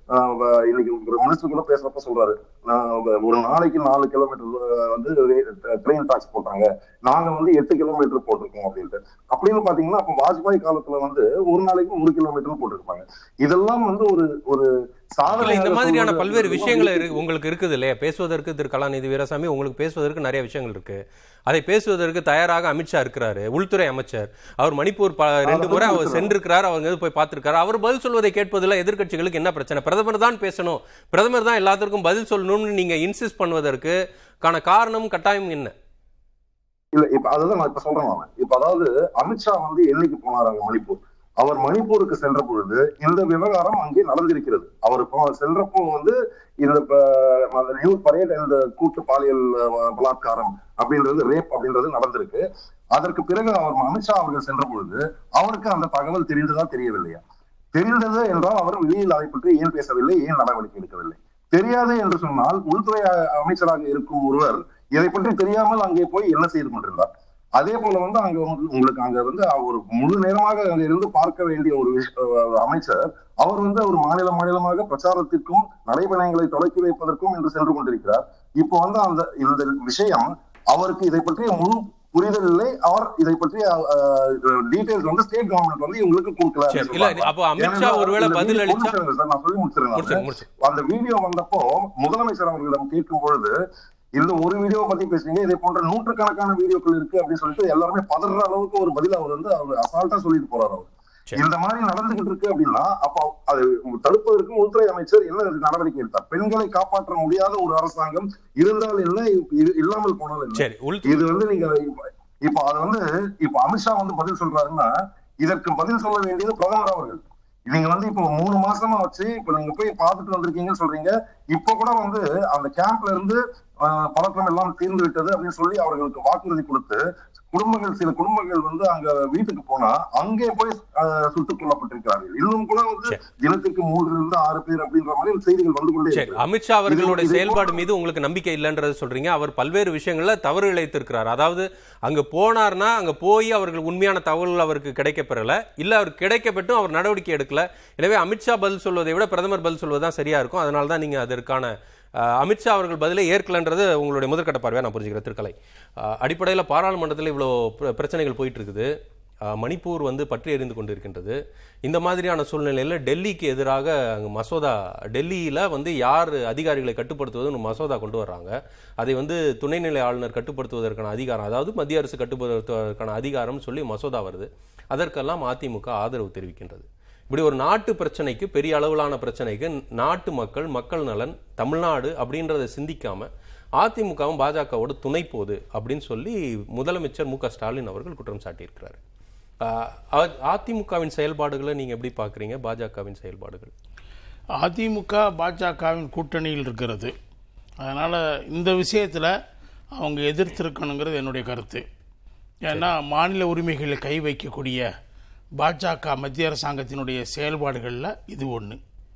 ஆஹ் வ- இன்னைக்கு ஒரு மினிஸ்டர் கூட பேசுறப்ப சொல்றாரு நான் வ- ஒரு நாளைக்கு நாலு கிலோமீட்டர் வந்து ட்ரெயின் டாக்ஸ் போட்டாங்க நாங்க வந்து எட்டு கிலோமீட்டர் போட்டிருக்கோம் அப்படின்ட்டு அப்படின்னு பாத்தீங்கன்னா அப்ப வாஜ்பாய் காலத்துல வந்து ஒரு நாளைக்கு ஒரு கிலோமீட்டர் போட்டிருப்பாங்க இதெல்லாம் வந்து ஒரு ஒரு இல்ல, சாதனை இந்த மாதிரியான பல்வேறு விஷயங்கள் இரு- உங்களுக்கு இருக்குது இல்லையா பேசுவதற்கு திரு கலாநிதி வீரசாமி உங்களுக்கு பேசுவதற்கு நிறைய விஷயங்கள் இருக்கு அதை பேசுவதற்கு தயாராக அமித்ஷா இருக்கிறாரு உள்துறை அமைச்சர் அவர் மணிப்பூர் ப- ரெண்டு முறை அவர் சென்றிருக்கிறார் அவங்க வந்து போய் பார்த்திருக்காரு அவர் பதில் சொல்வதை கேட்பதில் எதிர்க்கட்சிகளுக்கு என்ன பிரச்சனை பிரதமர் தான் பேசணும் பிரதமர் தான் எல்லாத்திற்கும் பதில் சொல்லணும்னு நீங்க இன்சிஸ்ட் பண்ணுவதற்கு கான காரணம் கட்டாயம் என்ன இல்ல இப்ப அதுதான் நான் இப்ப சொல்றேன் நான் இப்ப அதாவது அமித்ஷா வந்து என்னைக்கு போனாராங்க மணிப்பூர் அவர் மணிப்பூருக்கு சென்ற பொழுது இந்த விவகாரம் அங்கே நடந்திருக்கிறது அவர் போ- சென்றப்போ வந்து இந்த ப- அந்த நியூ பரேட் இந்த கூட்டு பாலியல் அஹ், பலாத்காரம் அப்படின்றது ரேப் அப்படின்றது நடந்திருக்கு அதற்கு பிறகு அவர் அமித்ஷா அவர்கள் சென்ற பொழுது அவருக்கு அந்த தகவல் தெரிந்ததா தெரியவில்லையா தெரிந்தது என்றால் அவர் வெளியில் அதை பற்றி ஏன் பேசவில்லை ஏன் நடவடிக்கை எடுக்கவில்லை தெரியாது என்று சொன்னால் உள்துறை அ- அமைச்சராக இருக்கும் ஒருவர் இதை பற்றி தெரியாமல் அங்கே போய் என்ன செய்து கொண்டிருந்தார் அதே போல வந்து அங்க வந்து உங்களுக்கு அங்க வந்து ஒரு முழு நேரமாக அங்க இருந்து பார்க்க வேண்டிய ஒரு விஷ- அஹ் அமைச்சர் அவர் வந்து ஒரு மாநில மாநிலமாக பிரச்சாரத்திற்கும் நடைபயணங்களை தொடக்கி வைப்பதற்கும் என்று சென்று கொண்டிருக்கிறார் இப்போ வந்து அந்த இந்த விஷயம் அவருக்கு இதை பற்றிய முழு புரிதல் இல்லை அவர் இதை பற்றிய டீடைல்ஸ் வந்து ஸ்டேட் கவர்மெண்ட் வந்து இவங்களுக்கு கொடுக்கல சரி, அப்படின்னு இல்ல, சொல்றாங்க. அப்போ அமித்ஷா ஏனென்றால் ஒருவேளை இந்த பதில் video- அளிச்சா- முடிச்சிருங்க சார், நான் சொல்லி முடிச்சிருங்க முடிச்சு நானு. முடிச்சு அந்த வீடியோ வந்தப்போ முதலமைச்சர் அவர்களிடம் கேட்கும் பொழுது இந்த ஒரு வீடியோ பத்தி பேசுறீங்க இதே போன்ற நூற்றுக்கணக்கான வீடியோக்கள் இருக்கு அப்படின்னு சொல்லிட்டு எல்லாருமே பதற அளவுக்கு ஒரு பதில் அவர் வந்து அவர் அசால்ட்டா சொல்லிட்டு போறாரு அவர் சரி. இந்த மாதிரி நடந்துகிட்டு இருக்கு அப்படின்னா அப்ப அது தடுப்பதற்கு உள்துறை அமைச்சர் என்ன நடவடிக்கை எடுத்தார் பெண்களை காப்பாற்ற முடியாத ஒரு அரசாங்கம் இருந்தால் என்ன இ- இல்லாமல் போனால் என்ன சரி உள் இது வந்து நீங்க இப்ப- இப்ப அது வந்து இப்ப அமித்ஷா வந்து பதில் சொல்றாருன்னா இதற்கு பதில் சொல்ல வேண்டியது பிரதமர் அவர்கள் நீங்க வந்து இப்போ மூணு மாசமா வச்சு இப்ப நீங்க போய் பார்த்துட்டு வந்திருக்கீங்கன்னு சொல்றீங்க இப்ப கூட வந்து அந்த கேம்ப்ல இருந்து ஆஹ், பதற்றம் எல்லாம் தீர்ந்து விட்டது அப்படின்னு சொல்லி அவர்களுக்கு வாக்குறுதி கொடுத்து குடும்பங்கள் சில குடும்பங்கள் வந்து அங்க வீட்டுக்கு போனா அங்கே போய் ஆஹ், சுட்டுக் கொல்லப்பட்டிருக்கிறார்கள் இன்னும் கூட வந்து சரி. தினத்துக்கு மூன்றுல இருந்து ஆறு பேர் அப்படின்ற மாதிரி செய்திகள் வந்து கொண்டே சரி இருக்கு அமித்ஷா அவர்களுடைய இது- இது செயல்பாடு போன்ற- மீது உங்களுக்கு நம்பிக்கை இல்லைன்றது சொல்றீங்க அவர் பல்வேறு விஷயங்கள்ல தவறு இழைத்திருக்கிறார் அதாவது அங்க போனார்னா அங்க போய் அவர்கள் உண்மையான தகவல்கள் அவருக்கு கிடைக்கப்பெறல இல்ல அவர் கிடைக்கப்பட்டும் அவர் நடவடிக்கை எடுக்கல எனவே அமித்ஷா பதில் சொல்வதை விட பிரதமர் பதில் சொல்வதுதான் சரியா இருக்கும் அதனால தான் நீங்க அதற்கான அஹ், அமித்ஷா அவர்கள் பதிலை ஏற்கலன்றது உங்களுடைய முதற்கட்ட பார்வையா நான் புரிஞ்சுக்கிறேன் திருக்கலை அஹ், அடிப்படையில் பாராளுமன்றத்தில் இவ்வளோ பிர- பிரச்சனைகள் போயிட்டு இருக்குது அஹ், மணிப்பூர் வந்து பற்றி எறிந்து கொண்டிருக்கின்றது இந்த மாதிரியான சூழ்நிலையில் டெல்லிக்கு எதிராக அங்கே மசோதா டெல்லியில் வந்து யார் அதிகாரிகளை கட்டுப்படுத்துவதுன்னு மசோதா கொண்டு வர்றாங்க அதை வந்து துணைநிலை ஆளுநர் கட்டுப்படுத்துவதற்கான அதிகாரம் அதாவது மத்திய அரசு கட்டுப்படுத்துவதற்கான அதிகாரம் சொல்லி மசோதா வருது அதற்கெல்லாம் அதிமுக ஆதரவு தெரிவிக்கின்றது இப்படி ஒரு நாட்டு பிரச்சனைக்கு பெரிய அளவிலான பிரச்சனைக்கு நாட்டு மக்கள் மக்கள் நலன் தமிழ்நாடு அப்படின்றத சிந்திக்காம அதிமுகவும் பாஜகவோட துணை போகுது அப்படின்னு சொல்லி முதலமைச்சர் மு க ஸ்டாலின் அவர்கள் குற்றம் சாட்டியிருக்கிறார் ஆஹ் அ- அதிமுகவின் செயல்பாடுகளை நீங்க எப்படி பார்க்குறீங்க பாஜகவின் செயல்பாடுகள் அதிமுக பாஜகவின் கூட்டணியில் இருக்கிறது அதனால் இந்த விஷயத்தில் அவங்க எதிர்த்திருக்கணுங்கிறது என்னுடைய கருத்து ஏன்னா மாநில உரிமைகளை கை வைக்கக்கூடிய பாஜக மத்திய அரசாங்கத்தினுடைய செயல்பாடுகளில் இது ஒன்று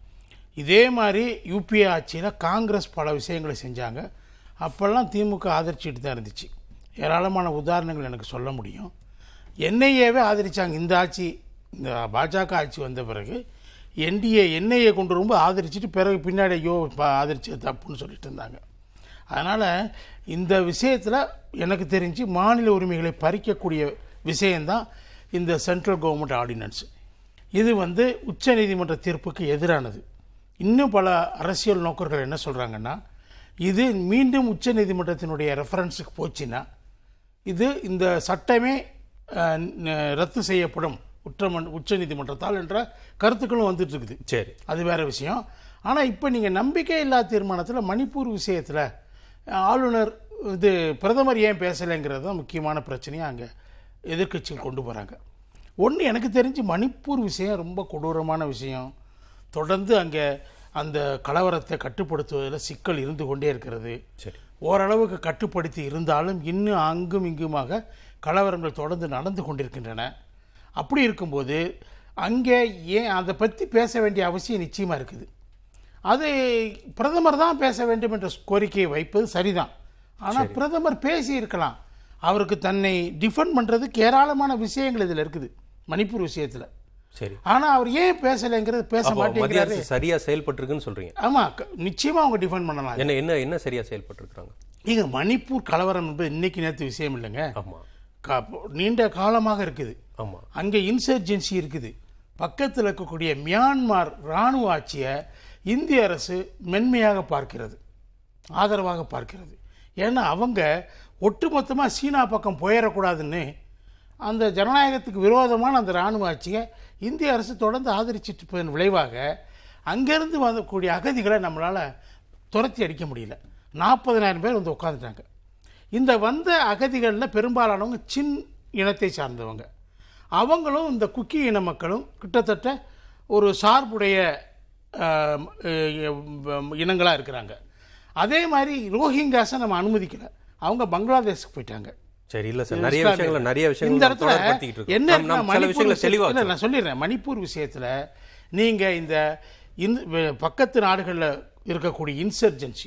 இதே மாதிரி யூபிஏ ஆட்சியில் காங்கிரஸ் பல விஷயங்களை செஞ்சாங்க அப்போல்லாம் திமுக ஆதரிச்சுட்டு தான் இருந்துச்சு ஏராளமான உதாரணங்கள் எனக்கு சொல்ல முடியும் என்ஐஏவே ஆதரிச்சாங்க இந்த ஆட்சி இந்த பாஜக ஆட்சி வந்த பிறகு என்டிஏ என்ஐஏ கொண்டு வரும்போது ஆதரிச்சிட்டு பிறகு பின்னாடி ஐயோ ப- ஆதரிச்சது தப்புன்னு சொல்லிட்டு இருந்தாங்க அதனால் இந்த விஷயத்தில் எனக்கு தெரிஞ்சு மாநில உரிமைகளை பறிக்கக்கூடிய விஷயந்தான் இந்த சென்ட்ரல் கவர்மெண்ட் ஆர்டினன்ஸ் இது வந்து உச்சநீதிமன்ற தீர்ப்புக்கு எதிரானது இன்னும் பல அரசியல் நோக்கர்கள் என்ன சொல்கிறாங்கன்னா இது மீண்டும் உச்சநீதிமன்றத்தினுடைய ரெஃபரன்ஸுக்கு போச்சுன்னா இது இந்த சட்டமே அஹ், ந- ரத்து செய்யப்படும் உச்சமன் உச்சநீதிமன்றத்தால் என்ற கருத்துக்களும் வந்துட்டு இருக்குது சரி அது வேற விஷயம் ஆனால் இப்போ நீங்கள் நம்பிக்கை இல்லா தீர்மானத்தில் மணிப்பூர் விஷயத்தில் ஆளுநர் இது பிரதமர் ஏன் பேசலைங்கிறது தான் முக்கியமான பிரச்சனையாக அங்கே எதிர்க்கட்சிகள் கொண்டு போகிறாங்க ஒன்று எனக்கு தெரிஞ்சு மணிப்பூர் விஷயம் ரொம்ப கொடூரமான விஷயம் தொடர்ந்து அங்கே அந்த கலவரத்தை கட்டுப்படுத்துவதில் சிக்கல் இருந்து கொண்டே இருக்கிறது சரி ஓரளவுக்கு கட்டுப்படுத்தி இருந்தாலும் இன்னும் அங்கும் இங்குமாக கலவரங்கள் தொடர்ந்து நடந்து கொண்டிருக்கின்றன அப்படி இருக்கும்போது அங்கே ஏன் அதை பற்றி பேச வேண்டிய அவசியம் நிச்சயமாக இருக்குது அது பிரதமர் தான் பேச வேண்டும் என்ற கோரிக்கையை வைப்பது சரிதான் ஆனால் பிரதமர் பேசி இருக்கலாம் அவருக்கு தன்னை டிஃபெண்ட் பண்ணுறதுக்கு ஏராளமான விஷயங்கள் இதில் இருக்குது மணிப்பூர் விஷயத்தில் சரி ஆனா அவர் ஏன் பேசலைங்கிறது பேச அப்போ மத்திய மாட்டேங்கிறாரு அரசு சரியா செயல்பட்டிருக்குன்னு சொல்றீங்க ஆமா க- நிச்சயமா அவங்க டிஃபெண்ட் பண்ணலாம் என்ன என்ன என்ன சரியா செயல்பட்டிருக்காங்க நீங்க மணிப்பூர் கலவரம் என்பது இன்னைக்கு நேற்று விஷயம் இல்லைங்க ஆமா கா- நீண்ட காலமாக இருக்குது ஆமா அங்கே இன்சர்ஜென்சி இருக்குது பக்கத்தில் இருக்கக்கூடிய மியான்மார் இராணுவ ஆட்சியை இந்திய அரசு மென்மையாக பார்க்கிறது ஆதரவாக பார்க்கிறது ஏன்னா அவங்க ஒட்டுமொத்தமாக சீனா பக்கம் போயிடக்கூடாதுன்னு அந்த ஜனநாயகத்துக்கு விரோதமான அந்த இராணுவ ஆட்சியை இந்திய அரசு தொடர்ந்து ஆதரிச்சிட்டு இருப்பதன் விளைவாக அங்கேருந்து வரக்கூடிய அகதிகளை நம்மளால் துரத்தி அடிக்க முடியல நாற்பதனாயிரம் பேர் வந்து உட்காந்துட்டாங்க இந்த வந்த அகதிகளில் பெரும்பாலானவங்க சின் இனத்தை சார்ந்தவங்க அவங்களும் இந்த குக்கி இன மக்களும் கிட்டத்தட்ட ஒரு சார்புடைய இனங்களாக இருக்கிறாங்க அதே மாதிரி ரோஹிங்காஸை நம்ம அனுமதிக்கல அவங்க பங்களாதேஷுக்கு போயிட்டாங்க சரி இல்ல சார் நிறைய இஸ்லாமிய- விஷயங்களை நிறைய இந்த விஷயங்கள் இடத்துல தொடர்படுத்திக்கிட்டு இருக்கோம் என்ன நம்ம- நம்ம சில மணிப்பூர் விஷயங்களை தெளிவா விஷயத்துல நான் சொல்லிடுறேன் மணிப்பூர் விஷயத்துல நீங்க இந்த இந்த- வெ- பக்கத்து நாடுகளில் இருக்கக்கூடிய இன்சர்ஜென்சி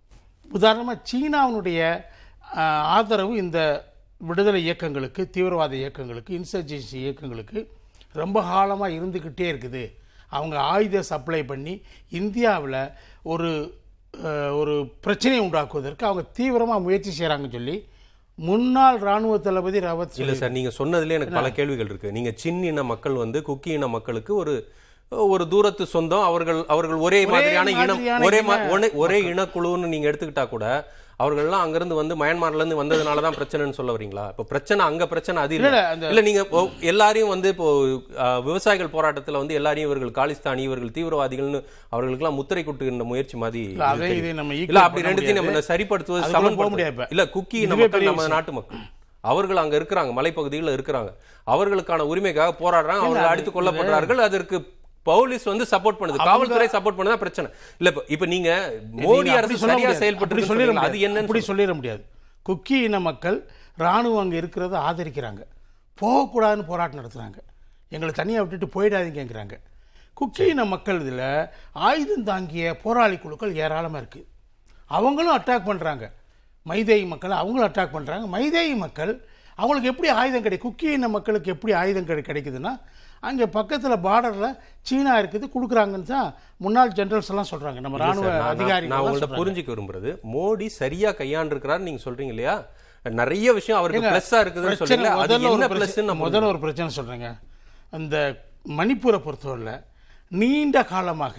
உதாரணமா சீனாவினுடைய ஆஹ், ஆதரவு இந்த விடுதலை இயக்கங்களுக்கு தீவிரவாத இயக்கங்களுக்கு இன்சர்ஜென்சி இயக்கங்களுக்கு ரொம்ப காலமாக இருந்துக்கிட்டே இருக்குது அவங்க ஆயுத சப்ளை பண்ணி இந்தியாவில் ஒரு அஹ், ஒரு பிரச்சனையை உண்டாக்குவதற்கு அவங்க தீவிரமாக முயற்சி செய்கிறாங்கன்னு சொல்லி முன்னாள் ராணுவ தளபதி ராவத் இல்ல சார் நீங்க சொன்னதுல எனக்கு பல கேள்விகள் இருக்கு நீங்க சின் இன மக்கள் வந்து குக்கி இன மக்களுக்கு ஒரு ஒரு தூரத்து சொந்தம் அவர்கள் அவர்கள் ஒரே மாதிரியான இனம் மாதிரியான ஒரே மா- இன ஒரே- ஒரே இனக்குழுன்னு நீங்க எடுத்துக்கிட்டா கூட அவர்கள்லாம் அங்கிருந்து வந்து மயன்மார்ல இருந்து வந்ததுனால தான் பிரச்சனைன்னு சொல்ல வரீங்களா இப்ப பிரச்சனை அங்க பிரச்சனை அது இல்ல இல்ல, அந்த- இல்ல நீங்க இப்போ எல்லாரையும் வந்து இப்போ அஹ், விவசாயிகள் போராட்டத்துல வந்து எல்லாரையும் இவர்கள் காலிஸ்தானி இவர்கள் தீவிரவாதிகள்னு அவர்களுக்கெல்லாம் முத்திரை குட்டுகின்ற முயற்சி மாதிரி இல்ல, அதை தெரியுது. இதை நம்ம equal இல்ல அப்படி பண்ண ரெண்டுத்தையும் நம்ம முடியாது. சரிப்படுத்துவது அதுக்குள்ள போக சமன்படுத்த- முடியாது இப்ப. இல்ல குக்கி இன இதுவே மக்கள் பெரிய நம்ம விஷயம். நாட்டு மக்கள் அவர்கள் அங்க இருக்கிறாங்க மலைப்பகுதிகளில் இருக்கிறாங்க அவர்களுக்கான உரிமைக்காக போராடுறாங்க அவர்கள் அடித்து கொல்லப்படுறார்கள் அதற்கு போலீஸ் வந்து சப்போர்ட் பண்ணுது காவல்துறை சப்போர்ட் பண்ணதா பிரச்சனை இல்ல இப்ப- இப்ப நீங்க மோடி நீங்க அரசு அப்படி சொல்ல சரியா முடியாது. செயல்பட்டு அப்படி சொல்லிட அது முடியாது. என்னன்னு அப்படி சொல்லிட முடியாது குக்கி இன மக்கள் ராணுவம் அங்க இருக்கிறத ஆதரிக்கிறாங்க போகக்கூடாதுன்னு போராட்டம் நடத்துறாங்க எங்களை தனியா விட்டுட்டு போயிடாதீங்கிறாங்க குக்கி இன மக்கள் இதுல ஆயுதம் தாங்கிய போராளி குழுக்கள் ஏராளமா இருக்கு அவங்களும் அட்டாக் பண்றாங்க மைதேயி மக்கள் அவங்களும் அட்டாக் பண்றாங்க மைதேயி மக்கள் அவங்களுக்கு எப்படி ஆயுதம் கிடைக்கும் குக்கி இன மக்களுக்கு எப்படி ஆயுதம் கிடை கிடைக்குதுன்னா அங்கே பக்கத்தில் பார்டரில் சீனா இருக்குது கொடுக்குறாங்கன்னு தான் முன்னாள் ஜெனரல்ஸ் எல்லாம் சொல்றாங்க நம்ம ராணுவ சார், நான்- நான் அதிகாரிகள் நான் எல்லாம் உங்கள்ட்ட சொல்றாங்க. புரிஞ்சுக்க விரும்புறது மோடி சரியா கையாண்டிருக்கிறாரு நீங்க சொல்றீங்க இல்லையா நிறைய விஷயம் அவருக்கு ஏங்க, பிளஸ்ஸா இருக்குதுன்னு பிரச்சனை சொல்றீங்க அது முதல்ல ஒரு என்ன பிரச்சனை- பிளஸ் நம்ம முதல்ல ஒரு பிரச்சனை சொல்றேங்க அந்த மணிப்பூரை பொறுத்தவரையில் நீண்ட காலமாக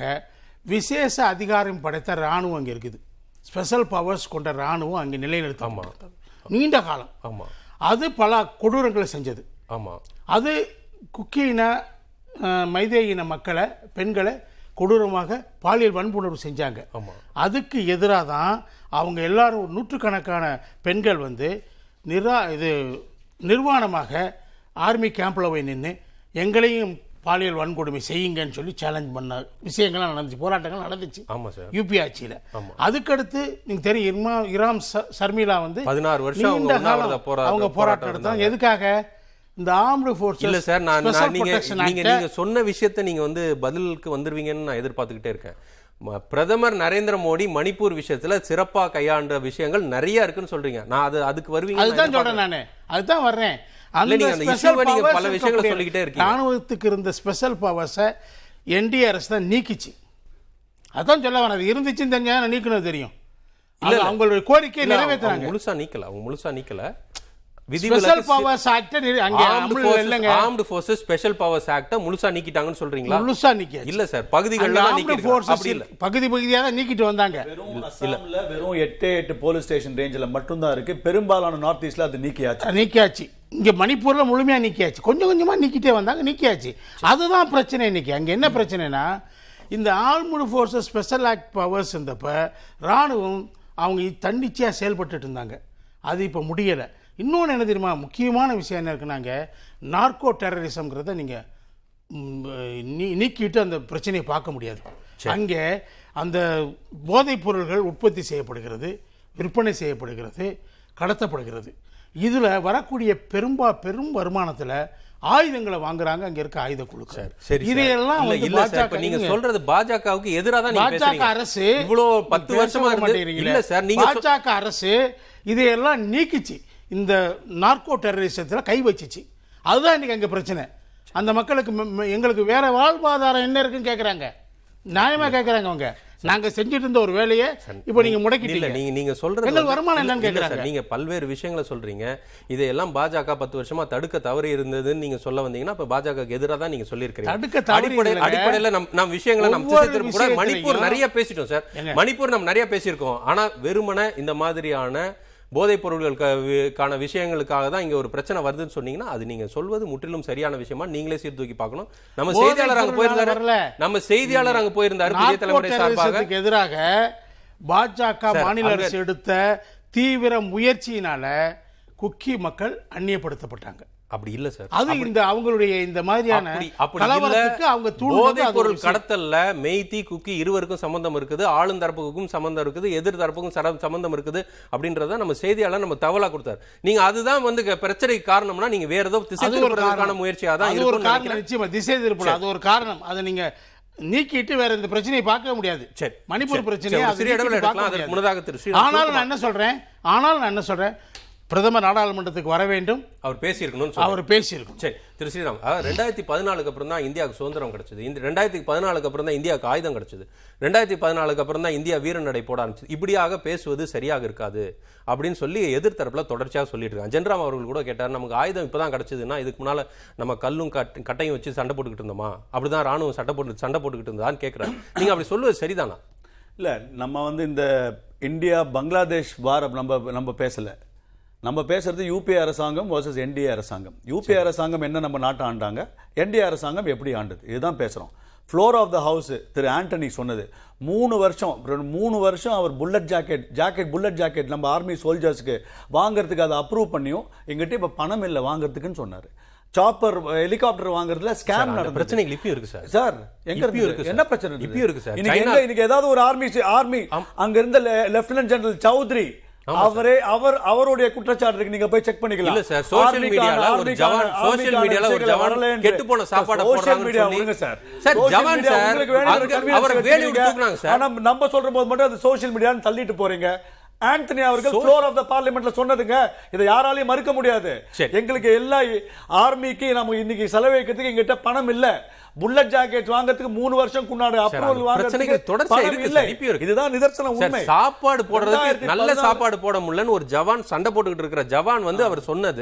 விசேஷ அதிகாரம் படைத்த ராணுவம் அங்கே இருக்குது ஸ்பெஷல் பவர்ஸ் கொண்ட ராணுவம் அங்கே நிலைநிறுத்தப்பட்டது நீண்ட காலம் ஆமா அது பல கொடூரங்களை செஞ்சது ஆமா அது குக்கியின மைதேயின மக்களை பெண்களை கொடூரமாக பாலியல் வன்புணர்வு செஞ்சாங்க ஆமா. அதுக்கு எதிராக தான் அவங்க எல்லாரும் ஒரு நூற்றுக்கணக்கான பெண்கள் வந்து நிரா இது நிர்வாணமாக ஆர்மி கேம்பில் போய் நின்று எங்களையும் பாலியல் வன்கொடுமை செய்யுங்கன்னு சொல்லி சேலஞ்ச் பண்ண விஷயங்கள்லாம் நடந்துச்சு போராட்டங்கள் நடந்துச்சு ஆமா சார் யூபி ஆட்சியில் அதுக்கடுத்து நீங்க தெரியும் இர்மா இராம் ச- சர்மிளா வந்து 16 வருஷம் அவங்க நீண்ட உண்ணாவிரத காலம் போராட்டம் அவங்க போராட்டம் நடத்தினாங்க. நடத்தாங்க எதுக்காக இந்த ஆர்ம்டு ஃபோர்ஸ் இல்ல சார் நான் நான் நீங்க நீங்க நீங்க சொன்ன விஷயத்தை நீங்க வந்து பதிலுக்கு வந்துருவீங்கன்னு நான் எதிர்பார்த்துக்கிட்டே இருக்கேன் ம- பிரதமர் நரேந்திர மோடி மணிப்பூர் விஷயத்துல சிறப்பா கையாண்ட விஷயங்கள் நிறைய இருக்குன்னு சொல்றீங்க நான் அது அதுக்கு வருவீங்க அதுதான் சொல்றேன் நானு அதுதான் வர்றேன் இல்ல, நீங்க அந்த special issue-வை நீங்க powers பல விஷயங்களை இருக்கக்கூடிய சொல்லிக்கிட்டே இருக்கீங்க. ராணுவத்துக்கு இருந்த ஸ்பெஷல் பவர்ஸை என்டிஏ அரசு தான் நீக்கிச்சு அதான் சொல்ல வரேன் அது இருந்துச்சுன்னு தெரிஞ்சா நான் நீக்கணும் தெரியும் இல்ல, அது இல்ல. அவங்களுடைய கோரிக்கையை இல்ல, அவங்க- நிறைவேற்றுறாங்க அவங்க முழுசா நீக்கல அவங்க முழுசா நீக்கல ஸ்பெஷல் பவர்ஸ் ஆக்ட் அங்க அமல்ல இல்லைங்க armed forces special powers act முழுசா நீக்கிட்டாங்கன்னு சொல்றீங்களா முழுசா நீக்கியாச்சு இல்ல சார் அங்க பகுதிகள்ல தான் armed நீக்கிருக்காங்க forces அப்படி இல்ல பகுதி பகுதியாக தான் நீக்கிட்டு வந்தாங்க வெறும் அசாம்ல வெறும் எட்டு எட்டு போலீஸ் ஸ்டேஷன் ரேஞ்சில் மட்டும்தான் இருக்கு பெரும்பாலான நார்த் ஈஸ்ட்ல அது நீக்கியாச்சு நீக்கியாச்சு இங்க மணிப்பூர்ல முழுமையா நீக்கியாச்சு கொஞ்சம் கொஞ்சமா நீக்கிட்டே வந்தாங்க நீக்கியாச்சு அதுதான் பிரச்சனை இன்னைக்கு அங்க என்ன பிரச்சனைனா இந்த armed forces special act powers இருந்தப்ப ராணுவம் அவங்க தன்னிச்சையா செயல்பட்டுட்டு இருந்தாங்க அது இப்போ முடியலை இன்னொன்று என்ன தெரியுமா முக்கியமான விஷயம் என்ன இருக்குன்னாங்க நார்கோ டெரரிசம்ங்கிறத நீங்கள் நீக்கிட்டு அந்த பிரச்சனையை பார்க்க முடியாது அங்கே அந்த போதைப் பொருள்கள் உற்பத்தி செய்யப்படுகிறது விற்பனை செய்யப்படுகிறது கடத்தப்படுகிறது இதில் வரக்கூடிய பெரும்பா பெரும் வருமானத்தில் ஆயுதங்களை வாங்குறாங்க அங்கே இருக்க ஆயுத குழுக்கள் சரி சார். இதையெல்லாம் இல்ல, வந்து இல்ல சார், இப்ப பாஜக நீங்க நீங்க- சொல்றது பாஜகவுக்கு எதிராக தான் நீங்க பாஜக பேசுறீங்க அரசு இவ்வளோ பத்து பேச வருஷமா விட இருந்து மாட்டேங்கிறீங்களே. இல்ல சார் நீங்க சொ- பாஜக அரசு இதையெல்லாம் நீக்கிச்சு இந்த நார்கோ டெரரிசத்துல கை வச்சுச்சு அதுதான் இன்னைக்கு அங்க பிரச்சனை அந்த மக்களுக்கு ம- ம- எங்களுக்கு வேற வாழ்வாதாரம் என்ன இருக்குன்னு கேக்குறாங்க நியாயமா கேக்குறாங்க அவங்க நாங்க செஞ்சுட்டு இருந்த ஒரு வேலையை இப்போ நீங்க இல்ல முடக்கிட்டீங்க நீங்க நீங்க சொல்றது எங்கள் வந்து- வருமானம் இல்ல, என்னன்னு இல்ல சார், கேக்குறாங்க. நீங்க பல்வேறு விஷயங்களை சொல்றீங்க இதையெல்லாம் பாஜக பத்து வருஷமா தடுக்க தவறி இருந்ததுன்னு நீங்க சொல்ல வந்தீங்கன்னா இப்ப பாஜக எதிராக தான் நீங்க சொல்லியிருக்கீங்க தடுக்க தவறி அடிப்படை இல்லைங்க. அடிப்படையில நம் நம் விஷயங்களை நம் ஒவ்வொரு திசை திரும்ப கூட விஷயத்திலையும் மணிப்பூர் நிறைய பேசிட்டோம் சார் ஏங்க. மணிப்பூர் நம்ம நிறைய பேசியிருக்கோம் ஆனா வெறுமனே இந்த மாதிரியான போதைப் பொருட்களுக்கான விஷயங்களுக்காக தான் இங்க ஒரு பிரச்சனை வருதுன்னு சொன்னீங்கன்னா அது நீங்க சொல்வது முற்றிலும் சரியான விஷயமா நீங்களே சீர்தூக்கி பார்க்கணும் நம்ம போதைப் செய்தியாளர் அங்க பொருள்னால போயிருந்தாரு வரல. நம்ம செய்தியாளர் அங்க போயிருந்தாரு புதிய நார்கோ தலைமுறை சார்பாக டெரரிசத்துக்கு எதிராக பாஜக சார், மாநில அங்க- அரசு எடுத்த தீவிர முயற்சியினால குக்கி மக்கள் அந்நியப்படுத்தப்பட்டாங்க அப்படி இல்ல சார் அது இந்த அவங்களுடைய இந்த மாதிரியான அப்படி அப்படி இல்ல கலவரத்துக்கு அவங்க தூண்டுனது போதைப் அது ஒரு பொருள் விஷயம். கடத்தல்ல மெய்தி குக்கி இருவருக்கும் சம்பந்தம் இருக்குது ஆளும் தரப்புக்கும் சம்பந்தம் இருக்குது எதிர் தரப்புக்கும் சர- சம்பந்தம் இருக்குது அப்படின்றத நம்ம செய்தியாளர் நம்ம தவலா கொடுத்தாரு நீங்க அதுதான் வந்து க- பிரச்சனைக்கு காரணம்னா நீங்க வேற ஏதோ திசை அது ஒரு திருப்புறதுக்கான காரணம். முயற்சியா தான் அது ஒரு இருக்கும்னு காரணம் நினைக்கிறேன். நிச்சயமா திசை திருப்பலாம் அது ஒரு காரணம் அதை நீங்க நீக்கிட்டு வேற இந்த பிரச்சனையை பார்க்க முடியாது சரி. மணிப்பூர் சரி. பிரச்சனையை சரி, ஒரு அதை சிறிய நீக்கிட்டு இடைவேளை பார்க்க எடுக்கலாம். அதற்கு முடியாது. முன்னதாக திரு ஸ்ரீராம் ஆனால் சொல்லுமா? நான் என்ன சொல்றேன் ஆனால் நான் என்ன சொல்றேன் பிரதமர் நாடாளுமன்றத்துக்கு வர வேண்டும் அவர் பேசியிருக்கணும்னு அவர் சொல்றாரு. பேசியிருக்கும் சரி திரு ஸ்ரீராம் அதாவது ரெண்டாயிரத்தி பதினாலுக்கு அப்புறம் தான் இந்தியாவுக்கு சுதந்திரம் கிடைச்சது இந்த ரெண்டாயிரத்தி பதினாலுக்கு அப்புறம் தான் இந்தியாவுக்கு ஆயுதம் கிடைச்சது ரெண்டாயிரத்தி பதினாலுக்கு அப்புறம் தான் இந்தியா வீர நடை போட ஆரம்பிச்சது இப்படியாக பேசுவது சரியாக இருக்காது அப்படின்னு சொல்லி எதிர்த்தரப்புல தொடர்ச்சியாக சொல்லிட்டு இருக்காங்க ஜென்ராம் அவர்கள் கூட கேட்டார் நமக்கு ஆயுதம் இப்பதான் கிடைச்சதுன்னா இதுக்கு முன்னால நம்ம கல்லும் கட்- கட்டையும் வச்சு சண்டை போட்டுக்கிட்டு இருந்தோமா அப்படிதான் ராணுவம் சண்டை போட்டு சண்டை போட்டுக்கிட்டு இருந்தான்னு கேட்கிறாரு நீங்க அப்படி சொல்லுவது சரிதானா இல்ல நம்ம வந்து இந்த இந்தியா பங்களாதேஷ் வாரம் நம்ம நம்ம பேசல நம்ம பேசுறது யூபிஏ அரசாங்கம் வர்சஸ் என்டிஏ அரசாங்கம் யூபிஏ அரசாங்கம் என்ன நம்ம நாட்டை ஆண்டாங்க என்டிஏ அரசாங்கம் எப்படி ஆண்டது இதுதான் பேசுறோம் ஃப்ளோர் ஆஃப் த ஹவுஸ் திரு ஆண்டனி சொன்னது மூணு வருஷம் ரெண்டு- மூணு வருஷம் அவர் bullet jacket jacket bullet jacket நம்ம ஆர்மி சோல்ஜர்ஸ்க்கு வாங்குறதுக்கு அதை அப்ரூவ் பண்ணியும் எங்கிட்ட இப்ப பணம் இல்லை வாங்குறதுக்குன்னு சொன்னாரு சாப்பர் ஹெலிகாப்டர் வாங்குறதுல ஸ்கேம் அந்த நடந்தது பிரச்சனைகள் இப்பயும் இருக்கு சார் சார் எங்க இப்பயும் இருக்கு இருக்கு சார். என்ன பிரச்சனை இருந்தது? இப்பயும் இருக்கு சார். இன்னைக்கு சைனா- எங்க இன்னைக்கு ஏதாவது ஒரு ஆர்மி ஆர்மி அங்க இருந்த லெப்டினன்ட் ஜெனரல் சௌத்ரி அவரே அவர் அவருடைய குற்றச்சாட்டு இருக்கு நீங்க போய் செக் பண்ணிக்கலாம் இல்ல சார், social ஆர்மிக்கான- மீடியால ஒரு ஆர்மிக்கான- ஜவான், social ஆர்மிக்கான மீடியால ஒரு விஷயங்களை ஜவான் வரல என்று. கெட்டுப்போன சாப்பாடை social போடுறாங்கன்னு media சொல்லி- விடுங்க சார் சார், Social ஜவான் media சார், உங்களுக்கு வேணுங்கிற அங்க convenience அவரை வேலி விட்டு வச்சுக்கிறீங்க. தூக்குனாங்க சார். ஆனா நம்ம சொல்ற போது மட்டும் அது சோஷியல் மீடியான்னு தள்ளிட்டு போறீங்க ஆண்டனி அவர்கள் ஃப்ளோர் ஆஃப் த பார்லிமெண்ட்ல சொன்னதுங்க இதை யாராலையும் மறுக்க முடியாது சரி. எங்களுக்கு எல்லா ஆர்மிக்கு நம்ம இன்னைக்கு செலவழிக்கிறதுக்கு எங்கிட்ட பணம் இல்ல புல்லட் ஜாக்கெட் வாங்குறதுக்கு மூணு வருஷம் கொண்டாடு சார், அப்ரூவல் அந்த பிரச்சனைகள் வாங்குறதுக்கு தொடர்ச்சியா பணம் இருக்கு இல்லை சார், இப்பயும் இருக்கு. இதுதான் நிதர்சன சார், உண்மை சாப்பாடு போடுறதுக்கு ரெண்டாயிரத்தி நல்ல பதினாலு- சாப்பாடு போட முடியலன்னு ஒரு ஜவான் சண்டை போட்டுக்கிட்டு இருக்கிற ஜவான் வந்து அவர் சொன்னது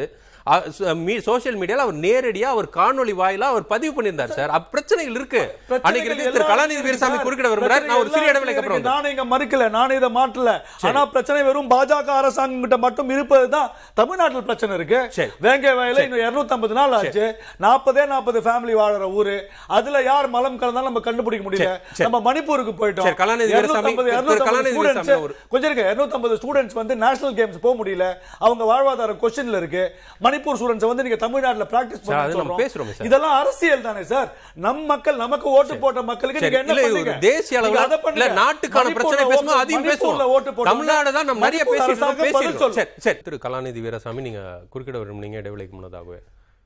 சோசியல் மீடியால அவர் நேரடியா அவர் காணொளி வாயிலா அவர் பதிவு பண்ணியிருந்தார் சார் அப்ப பிரச்சனைகள் இருக்கு அன்னைக்கு இருக்கு திரு கலாநிதி வீரசாமி குறுக்கிட விரும்புறார் நான் ஒரு சிறிய இடைவேளைக்கு அப்புறம் வந்து நானே இங்க மறுக்கல நானே இதை மாட்டல ஆனா பிரச்சனை வெறும் பாஜக அரசாங்கம் கிட்ட மட்டும் இருப்பதுதான் தமிழ்நாட்டில் பிரச்சனை இருக்கு சரி. வேங்கை வயல இன்னும் 250 நாள் ஆச்சு நாற்பதே நாற்பது ஃபேமிலி வாழற ஊரு அதுல யார் மலம் கலந்தாலும் நம்ம கண்டுபிடிக்க முடியல சரி, சரி. நம்ம மணிப்பூருக்கு போயிட்டோம் சரி, கலாநிதி வீரசாமி, 250 திரு கலாநிதி 250 வீரசாமி students, ஒரு- கொஞ்சம் இருங்க 250 ஸ்டூடெண்ட்ஸ் வந்து நேஷனல் கேம்ஸ் போக முடியல அவங்க வாழ்வாதாரம் கொஸ்டின்ல இருக்கு மணிப்பூர் ஸ்டூடெண்ட்ஸ் வந்து நீங்க தமிழ்நாட்டுல பிராக்டிஸ் சார், அது பண்ண நம்ம பேசுறோமே சார். இதெல்லாம் அரசியல் தானே சார் நம் மக்கள் நமக்கு ஓட்டு போட்ட மக்களுக்கு சரி, நீங்க என்ன இல்ல, இது பண்ணீங்க ஒரு தேசிய அளவுல நீங்க அதை இல்ல பண்ணுங்க. நாட்டுக்கான மணிப்பூர்ல பிரச்சனை பேசும்போது ஓட்டு- அதையும் மணிப்பூர்ல பேசுவோம் ஓட்டு போட்டவங்க தமிழ்நாடு தான் நம்ம நிறைய மணிப்பூர் பேசிட்டு அரசாங்கம் பதில் பேசிடுறோம் சொல்லும். சரி சரி திரு கலாநிதி வீரசாமி நீங்க குறுக்கிட விரும்புனீங்க இடைவேளைக்கு முன்னதாகவே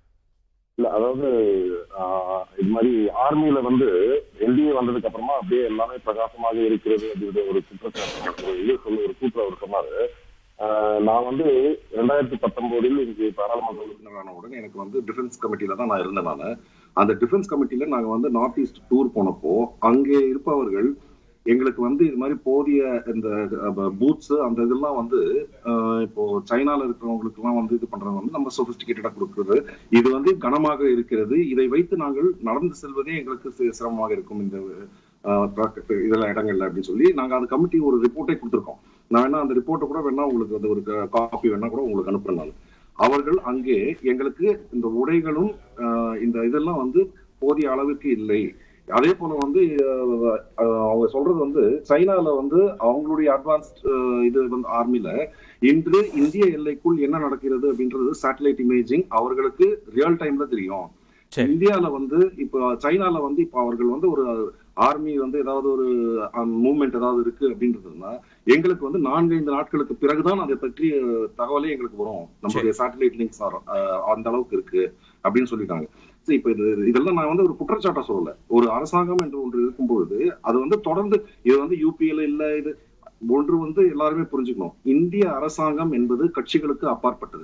இல்ல அதாவது ஆஹ், இது மாதிரி ஆர்மியில வந்து என்டிஏ வந்ததுக்கு அப்புறமா அப்படியே எல்லாமே பிரகாசமாக இருக்கிறது அப்படின்ற ஒரு குற்றச்சாட்டு ஒரு இது சொல்லி ஒரு கூற்று அவர் சொன்னாரு ஆஹ், நான் வந்து ரெண்டாயிரத்தி பத்தொன்பதில் இங்கு பாராளுமன்ற உறுப்பினரான உடனே எனக்கு வந்து டிஃபென்ஸ் கமிட்டியில தான் நான் இருந்தேன் நான் அந்த டிஃபென்ஸ் கமிட்டியில நாங்க வந்து நார்த் ஈஸ்ட் டூர் போனப்போ அங்கே இருப்பவர்கள் எங்களுக்கு வந்து இது மாதிரி போதிய இந்த பூத்ஸ் அந்த இதெல்லாம் வந்து ஆஹ், இப்போ சைனால இருக்கிறவங்களுக்கு எல்லாம் வந்து இது பண்றது வந்து நம்ம சொபிஸ்டிகேட்டடா கொடுக்குறது இது வந்து கனமாக இருக்கிறது இதை வைத்து நாங்கள் நடந்து செல்வதே எங்களுக்கு சி- சிரமமாக இருக்கும் இந்த ஆஹ், ட்ராக் இதெல்லாம் இடங்கள்ல அப்படின்னு சொல்லி நாங்க அந்த கமிட்டி ஒரு ரிப்போர்ட்டே கொடுத்துருக்கோம் நான் வேணா அந்த ரிப்போர்ட்டை கூட வேணா உங்களுக்கு அந்த ஒரு காப்பி வேணா கூட உங்களுக்கு அனுப்புறேன் நான் அவர்கள் அங்கே எங்களுக்கு இந்த உடைகளும் ஆஹ், இந்த இதெல்லாம் வந்து போதிய அளவுக்கு இல்லை அதே போல வந்து ஆஹ், ஆஹ், அவங்க சொல்றது வந்து சைனால வந்து அவங்களுடைய அட்வான்ஸ்ட் இது வந்து ஆர்மில இன்று இந்திய எல்லைக்குள் என்ன நடக்கிறது அப்படின்றது சேட்டலைட் இமேஜிங் அவர்களுக்கு ரியல் டைம்ல தெரியும் சரி. இந்தியால வந்து இப்போ சைனால வந்து இப்போ அவர்கள் வந்து ஒரு ஆர்மி வந்து ஏதாவது ஒரு மூவ்மெண்ட் ஏதாவது இருக்கு அப்படின்றதுன்னா எங்களுக்கு வந்து நான்கு ஐந்து நாட்களுக்கு பிறகுதான் அதை பற்றிய தகவலே எங்களுக்கு வரும் நம்மளுடைய சேட்டலைட் லிங்க்ஸ் அந்த அளவுக்கு இருக்கு அப்படின்னு சொல்லிட்டாங்க சரி இப்ப இது இதெல்லாம் நான் வந்து ஒரு குற்றச்சாட்டை சொல்லல ஒரு அரசாங்கம் என்று ஒன்று இருக்கும்பொழுது அது வந்து தொடர்ந்து இது வந்து யூபிஎல் இல்ல இது ஒன்று வந்து எல்லாருமே புரிஞ்சுக்கணும் இந்திய அரசாங்கம் என்பது கட்சிகளுக்கு அப்பாற்பட்டது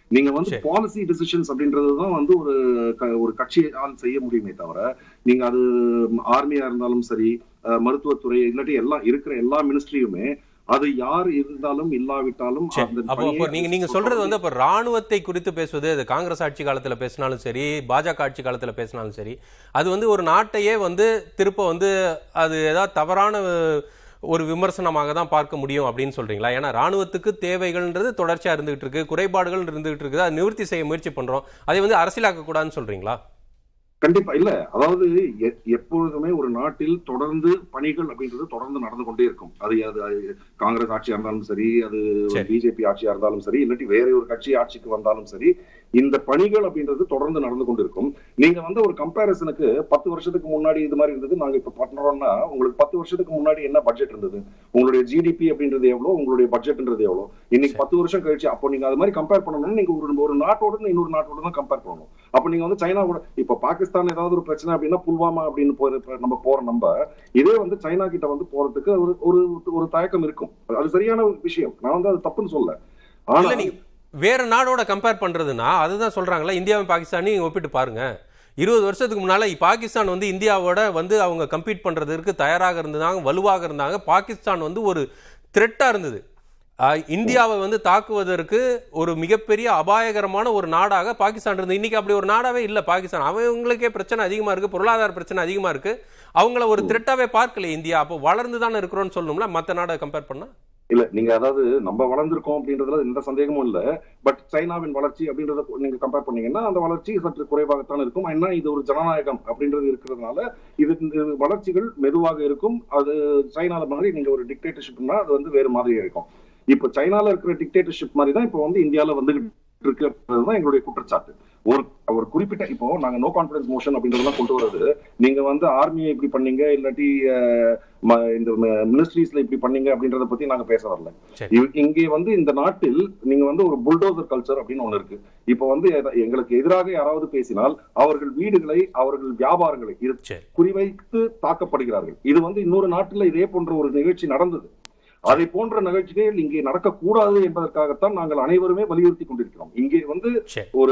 நீங்க வந்து சரி. பாலிசி டிசிஷன்ஸ் அப்படின்றது தான் வந்து ஒரு க- ஒரு கட்சியால் செய்ய முடியுமே தவிர நீங்க அது ஆர்மியா இருந்தாலும் சரி அஹ், மருத்துவத்துறை இல்லாட்டி எல்லாம் இருக்கிற எல்லா மினிஸ்ட்ரியுமே அது யார் இருந்தாலும் இல்லாவிட்டாலும் சரி. அந்த அப்போ பணியை அப்போ நீங்க நீங்க சொல்றது வந்து அப்ப ராணுவத்தை குறித்து பேசுவது அது காங்கிரஸ் ஆட்சி காலத்துல பேசினாலும் சரி பாஜக ஆட்சி காலத்துல பேசினாலும் சரி அது வந்து ஒரு நாட்டையே வந்து திருப்ப வந்து அது ஏதாவது தவறான அஹ், ஒரு விமர்சனமாக தான் பார்க்க முடியும் அப்படின்னு சொல்றீங்களா ஏன்னா ராணுவத்துக்கு தேவைகள்ன்றது தொடர்ச்சியா இருந்துகிட்டு இருக்கு குறைபாடுகள் இருந்துகிட்டு இருக்குது அதை நிவர்த்தி செய்ய முயற்சி பண்றோம் அதை வந்து அரசியலாக்க கூடாதுன்னு சொல்றீங்களா கண்டிப்பா இல்ல அதாவது எ- எப்பொழுதுமே ஒரு நாட்டில் தொடர்ந்து பணிகள் அப்படின்றது தொடர்ந்து நடந்து கொண்டே இருக்கும் அது அது அது காங்கிரஸ் ஆட்சியா இருந்தாலும் சரி அது சரி. பிஜேபி ஆட்சியா இருந்தாலும் சரி இல்லாட்டி வேற ஒரு கட்சி ஆட்சிக்கு வந்தாலும் சரி இந்த பணிகள் அப்படின்றது தொடர்ந்து நடந்து கொண்டிருக்கும் நீங்க வந்து ஒரு கம்பேரிசனுக்கு பத்து வருஷத்துக்கு முன்னாடி இது மாதிரி இருந்தது நாங்க இப்ப பண்றோம்னா உங்களுக்கு பத்து வருஷத்துக்கு முன்னாடி என்ன பட்ஜெட் இருந்தது உங்களுடைய ஜிடிபி அப்படின்றது எவ்வளவு உங்களுடைய பட்ஜெட்ன்றது எவ்வளவு இன்னைக்கு பத்து வருஷம் கழிச்சு அப்போ நீங்க அது மாதிரி கம்பேர் பண்ணணும்னா நீங்க ஒரு ஒரு நாட்டோட இன்னொரு நாட்டோட தான் கம்பேர் பண்ணணும் அப்ப நீங்க வந்து சைனா கூட இப்ப பாகிஸ்தான் ஏதாவது ஒரு பிரச்சனை அப்படின்னா புல்வாமா அப்படின்னு போற இப்ப நம்ம போற நம்ம இதே வந்து சைனா கிட்ட வந்து போறதுக்கு ஒரு ஒரு ஒரு தயக்கம் இருக்கும் அது சரியான ஒரு விஷயம் நான் வந்து அது தப்புன்னு சொல்ல இல்ல ஆனா நீங்க வேற நாடோட கம்பேர் பண்றதுன்னா அதுதான் சொல்றாங்களா இந்தியாவும் பாகிஸ்தானையும் ஒப்பிட்டு பாருங்க இருபது வருஷத்துக்கு முன்னால பாகிஸ்தான் வந்து இந்தியாவோட வந்து அவங்க கம்பீட் பண்றதுக்கு தயாராக இருந்தாங்க வலுவாக இருந்தாங்க பாகிஸ்தான் வந்து ஒரு த்ரெட்டா இருந்தது ஆஹ் இந்தியாவை வந்து தாக்குவதற்கு ஒரு மிகப்பெரிய அபாயகரமான ஒரு நாடாக பாகிஸ்தான் இருந்தது இன்னைக்கு அப்படி ஒரு நாடாவே இல்ல பாகிஸ்தான் அவங்களுக்கே பிரச்சனை அதிகமா இருக்கு பொருளாதார பிரச்சனை அதிகமா இருக்கு அவங்கள ஒரு த்ரெட்டாவே பார்க்கல இந்தியா அப்போ வளர்ந்து தானே இருக்கிறோம்னு சொல்லணும்ல மத்த நாடை கம்பேர் பண்ணா இல்ல நீங்க அதாவது நம்ம வளர்ந்திருக்கோம் அப்படின்றதுல எந்த சந்தேகமும் இல்ல பட் சைனாவின் வளர்ச்சி அப்படின்றத நீங்க கம்பேர் பண்ணீங்கன்னா அந்த வளர்ச்சி சற்று குறைவாகத்தான் இருக்கும் ஏன்னா இது ஒரு ஜனநாயகம் அப்படின்றது இருக்கிறதுனால இது இந்த வளர்ச்சிகள் மெதுவாக இருக்கும் அது சைனால மாதிரி நீங்க ஒரு டிக்டேட்டர்ஷிப்னா அது வந்து வேறு மாதிரி இருக்கும் இப்ப சைனால இருக்கிற டிக்டேட்டர்ஷிப் மாதிரி தான் இப்போ வந்து இந்தியால வந்துகிட்டு இருக்கு அப்படின்றதுதான் எங்களுடைய குற்றச்சாட்டு ஒரு ஒரு குறிப்பிட்ட இப்போ நாங்க நோ கான்பிடன்ஸ் மோஷன் அப்படின்றதெல்லாம் கொண்டு வர்றது நீங்க வந்து ஆர்மியை இப்படி பண்ணீங்க இல்லாட்டி அஹ், ம- இந்த மினிஸ்ட்ரீஸ்ல இப்படி பண்ணீங்க அப்படின்றத பத்தி நாங்க பேச வரல சரி. இவ்- இங்கே வந்து இந்த நாட்டில் நீங்க வந்து ஒரு புல்டோசர் கல்ச்சர் அப்படின்னு ஒண்ணு இருக்கு இப்போ வந்து எத- எங்களுக்கு எதிராக யாராவது பேசினால் அவர்கள் வீடுகளை அவர்கள் வியாபாரங்களை இது சரி. குறிவைத்து தாக்கப்படுகிறார்கள் இது வந்து இன்னொரு நாட்டுல இதே போன்ற ஒரு நிகழ்ச்சி நடந்தது அதை போன்ற நிகழ்ச்சிகள் இங்கே நடக்கக்கூடாது என்பதற்காகத்தான் நாங்கள் அனைவருமே வலியுறுத்தி கொண்டிருக்கிறோம் இங்கே வந்து சரி. ஒரு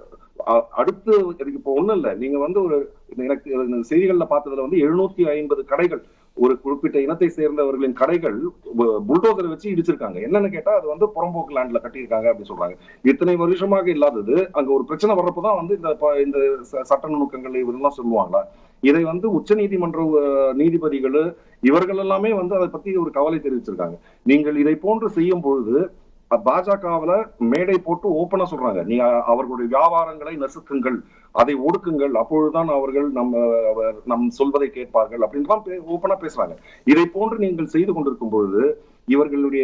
அ- அடுத்து இதுக்கு இப்போ ஒண்ணும் இல்ல நீங்க வந்து ஒரு எனக்கு இந்த செய்திகள்ல பார்த்ததுல வந்து எழுநூத்தி ஐம்பது கடைகள் ஒரு குறிப்பிட்ட இனத்தை சேர்ந்தவர்களின் கடைகள் புல்டோசரை வச்சு இடிச்சிருக்காங்க என்னன்னு கேட்டா அது வந்து புறம்போக்கு லேண்ட்ல கட்டியிருக்காங்க அப்படின்னு சொல்றாங்க இத்தனை வருஷமாக இல்லாதது அங்க ஒரு பிரச்சனை வர்றப்பதான் வந்து இந்த ப- இந்த ச- சட்ட நுணுக்கங்கள் இதெல்லாம் சொல்லுவாங்களா இதை வந்து உச்ச நீதிமன்ற நீதிபதிகள் இவர்கள் எல்லாமே வந்து அதை பத்தி ஒரு கவலை தெரிவிச்சிருக்காங்க நீங்கள் இதை போன்று செய்யும் பொழுது பாஜகவுல மேடை போட்டு ஓப்பனா சொல்றாங்க நீ அ- அவர்களுடைய வியாபாரங்களை நசுக்குங்கள் அதை ஒடுக்குங்கள் அப்பொழுதுதான் அவர்கள் நம்ம அவர் நம் சொல்வதை கேட்பார்கள் அப்படின்னு தான் ஓப்பனா பேசுறாங்க இதை போன்று நீங்கள் செய்து கொண்டிருக்கும் பொழுது இவர்களுடைய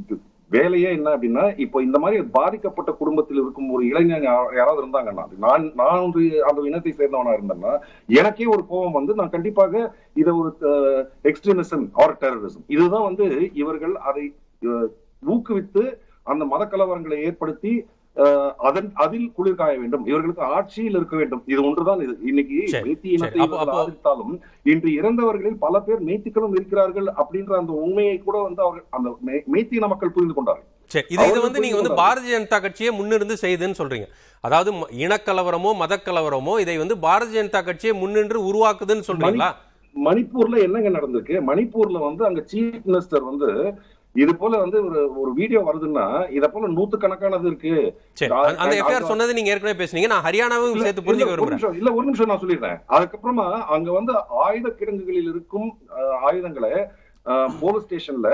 வேலையே என்ன அப்படின்னா இப்போ இந்த மாதிரி பாதிக்கப்பட்ட குடும்பத்தில் இருக்கும் ஒரு இளைஞன் யா- யாராவது இருந்தாங்கன்னா நான் நான் ஒரு அந்த இனத்தை சேர்ந்தவனா இருந்தேன்னா எனக்கே ஒரு கோபம் வந்து நான் கண்டிப்பாக இதை ஒரு எக்ஸ்ட்ரீமிசம் ஆர் டெரரிசம் இதுதான் வந்து இவர்கள் அதை அஹ், ஊக்குவித்து அந்த மத கலவரங்களை ஏற்படுத்தி அஹ், அதன் அதில் குளிர் காய வேண்டும் இவர்களுக்கு ஆட்சியில் இருக்க வேண்டும் இது ஒன்றுதான் இது இன்னைக்கு சரி, மேத்தி சரி. இனத்தை அப்போ- இவர்கள் அப்போ- ஆதரித்தாலும் இன்று இறந்தவர்களில் பல பேர் மேய்த்திகளும் இருக்கிறார்கள் அப்படின்ற அந்த உண்மையை கூட வந்து அவர்கள் அந்த மே- மேய்த்தின மக்கள் புரிந்து கொண்டார்கள் சரி இது இது அவர்கள் வந்து நீங்க வந்து புரிந்து பாரதிய ஜனதா கட்சியே முன்னிருந்து செய்யுதுன்னு சொல்றீங்க அதாவது ம- இனக்கலவரமோ மதக்கலவரமோ இதை வந்து பாரதிய ஜனதா கட்சியே முன்னின்று உருவாக்குதுன்னு சொல்றீங்களா மணிப்பூர்ல என்னங்க நடந்திருக்கு மணிப்பூர்ல வந்து அங்க சீஃப் மினிஸ்டர் வந்து இது போல வந்து ஒரு ஒரு வீடியோ வருதுன்னா இத போல நூத்து கணக்கானது இருக்கு சரி நான்- அந்த- அந்த நான் எஃப்ஐஆர் அது- சொன்னது நீங்க ஏற்கனவே பேசுனீங்க நான் ஹரியானாவும் இல்ல, சேர்த்து இல்ல, புரிஞ்சுக்க ஒரு விரும்புறேன் நிமிஷம், இல்ல ஒரு நிமிஷம் நான் சொல்லிடுறேன் அதுக்கப்புறமா அங்க வந்து ஆயுத கிடங்குகளில் இருக்கும் அஹ், ஆயுதங்களை போலீஸ் ஸ்டேஷன்ல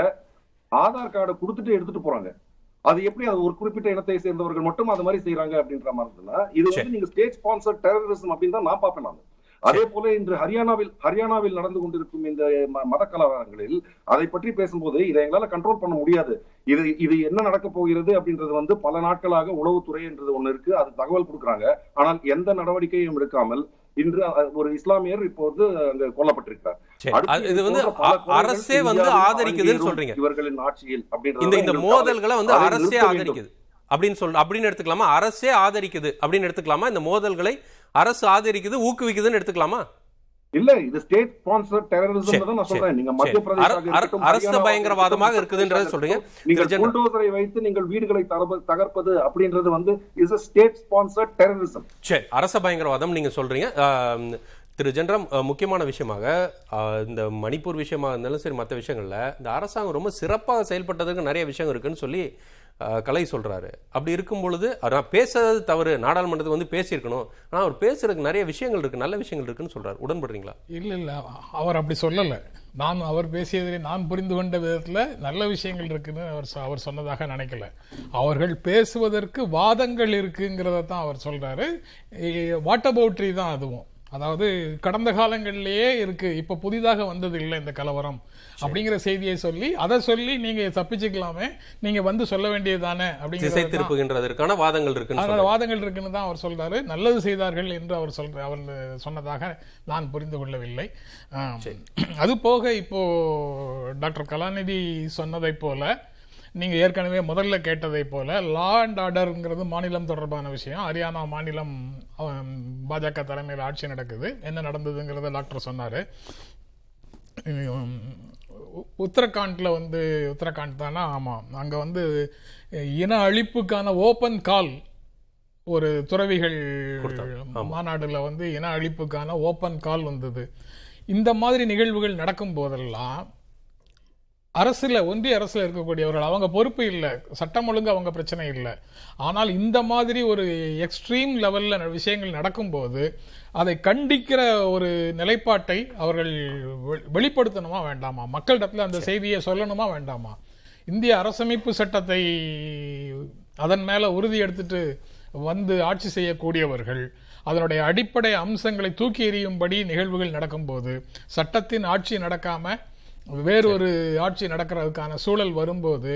ஆதார் கார்டை கொடுத்துட்டு எடுத்துட்டு போறாங்க அது எப்படி அது ஒரு குறிப்பிட்ட இனத்தை சேர்ந்தவர்கள் மட்டும் அது மாதிரி செய்யறாங்க அப்படின்ற மாதிரி இருந்ததுன்னா இது சரி. வந்து நீங்க ஸ்டேட் ஸ்பான்சர் டெரரிசம் அப்படின்னு தான் நான் பார்ப்பேன் நான் அதே போல இன்று ஹரியானாவில் ஹரியானாவில் நடந்து கொண்டிருக்கும் இந்த ம- மத கலவரங்களில் அதை பற்றி பேசும்போது இதை எங்களால கண்ட்ரோல் பண்ண முடியாது இது இது என்ன நடக்க போகிறது அப்படின்றது வந்து பல நாட்களாக உளவுத்துறை என்றது ஒண்ணு இருக்கு அது தகவல் கொடுக்குறாங்க ஆனால் எந்த நடவடிக்கையும் எடுக்காமல் இன்று அஹ், ஒரு இஸ்லாமியர் இப்போது அங்க கொல்லப்பட்டிருக்கிறார் சரி அடுத்து அது- இது வந்து போன்ற பல அ- கொலைகள் அரசே வந்து இந்தியாவில் ஆதரிக்குதுன்னு அரங்கேறும் சொல்றீங்க இவர்களின் ஆட்சியில் அப்படின்றது இந்த தான் இந்த எங்களுக்கு கவலை. மோதல்களை வந்து அதை அரசே நிறுத்த வேண்டும். ஆதரிக்குது அப்படின்னு சொல் அப்படின்னு எடுத்துக்கலாமா அரசே ஆதரிக்குது அப்படின்னு எடுத்துக்கலாமா இந்த மோதல்களை அரசு ஆதரிக்குது ஊக்குவிக்குதுன்னு எடுத்துக்கலாமா இல்ல இது ஸ்டேட் ஸ்பான்சர் டெரரிசம் தான் நான் சரி, சொல்றேன் நீங்க சரி. மத்திய அர- பிரதேச அர- அரசு பயங்கரவாதமாக இருக்குதுன்றதை சொல்றீங்க. நீங்கள் திரு ஜெனரல். புல்டோசரை வைத்து நீங்கள் வீடுகளை தகர்ப்ப- தகர்ப்பது அப்படின்றது வந்து இஸ் ஸ்டேட் ஸ்பான்சர் டெரரிசம் சரி அரச பயங்கரவாதம் நீங்க சொல்றீங்க ஆம், திரு ஜென்ரம் அஹ், முக்கியமான விஷயமாக அஹ், இந்த மணிப்பூர் விஷயமா இருந்தாலும் சரி மற்ற விஷயங்கள்ல இந்த அரசாங்கம் ரொம்ப சிறப்பாக செயல்பட்டதுக்கு நிறைய விஷயம் இருக்குன்னு சொல்லி அஹ், கலை சொல்றாரு அப்படி இருக்கும் பொழுது அஹ், நான் பேசுறது தவறு நாடாளுமன்றத்துக்கு வந்து பேசியிருக்கணும் ஆனா அவர் பேசுறதுக்கு நிறைய விஷயங்கள் இருக்கு நல்ல விஷயங்கள் இருக்குன்னு சொல்றாரு உடன்படுறீங்களா இல்ல இல்ல அவர் அப்படி சொல்லல நான் அவர் பேசியதை நான் புரிந்து கொண்ட விதத்துல நல்ல விஷயங்கள் இருக்குன்னு அவர் சொ- அவர் சொன்னதாக நினைக்கல அவர்கள் பேசுவதற்கு வாதங்கள் இருக்குங்கிறத தான் அவர் சொல்றாரு வாட் அபவுட்ரி தான் அதுவும் அதாவது கடந்த காலங்களிலேயே இருக்கு இப்ப புதிதாக வந்தது இல்லை இந்த கலவரம் அப்படிங்கிற செய்தியை சொல்லி அதை சொல்லி நீங்க தப்பிச்சுக்கலாமே நீங்க வந்து சொல்ல வேண்டியதுதானே திசை அப்படிங்கிறது தான் திருப்புகின்றதற்கான வாதங்கள் இருக்குன்னு அதனால சொல்றாரு. வாதங்கள் இருக்குன்னு தான் அவர் சொல்றாரு நல்லது செய்தார்கள் என்று அவர் சொல்ற அவர் சொன்னதாக நான் புரிந்து கொள்ளவில்லை ஆம். அது போக இப்போ டாக்டர் கலாநிதி சொன்னதை போல நீங்க ஏற்கனவே முதல்ல கேட்டதை போல லா அண்ட் ஆர்டர்ங்கிறது மாநிலம் தொடர்பான விஷயம் ஹரியானா மாநிலம் ஆம், பாஜக தலைமையில் ஆட்சி நடக்குது என்ன நடந்ததுங்கிறத டாக்டர் சொன்னாரு உம், உ- உத்தரகாண்ட்ல வந்து உத்தரகாண்ட் தானே ஆமா அங்க வந்து இன அழிப்புக்கான ஓபன் கால் ஒரு துறவிகள் மாநாடுல வந்து இன அழிப்புக்கான ஓபன் கால் வந்தது இந்த மாதிரி நிகழ்வுகள் நடக்கும் போதெல்லாம் அரசுல ஒன்றிய அரசுல இருக்கக்கூடியவர்கள் அவங்க பொறுப்பு இல்லை சட்டம் ஒழுங்கு அவங்க பிரச்சனை இல்லை ஆனால் இந்த மாதிரி ஒரு எக்ஸ்ட்ரீம் லெவல்ல ந- விஷயங்கள் நடக்கும்போது அதை கண்டிக்கிற ஒரு நிலைப்பாட்டை அவர்கள் வெ- வெளிப்படுத்தணுமா வேண்டாமா மக்களிடத்துல அந்த செய்தியை சொல்லணுமா வேண்டாமா இந்திய அரசமைப்பு சட்டத்தை அதன் மேல உறுதி எடுத்துட்டு வந்து ஆட்சி செய்யக்கூடியவர்கள் அதனுடைய அடிப்படை அம்சங்களை தூக்கி எறியும்படி நிகழ்வுகள் நடக்கும்போது சட்டத்தின் ஆட்சி நடக்காம வேறொரு ஆட்சி நடக்கிறதுக்கான சூழல் வரும்போது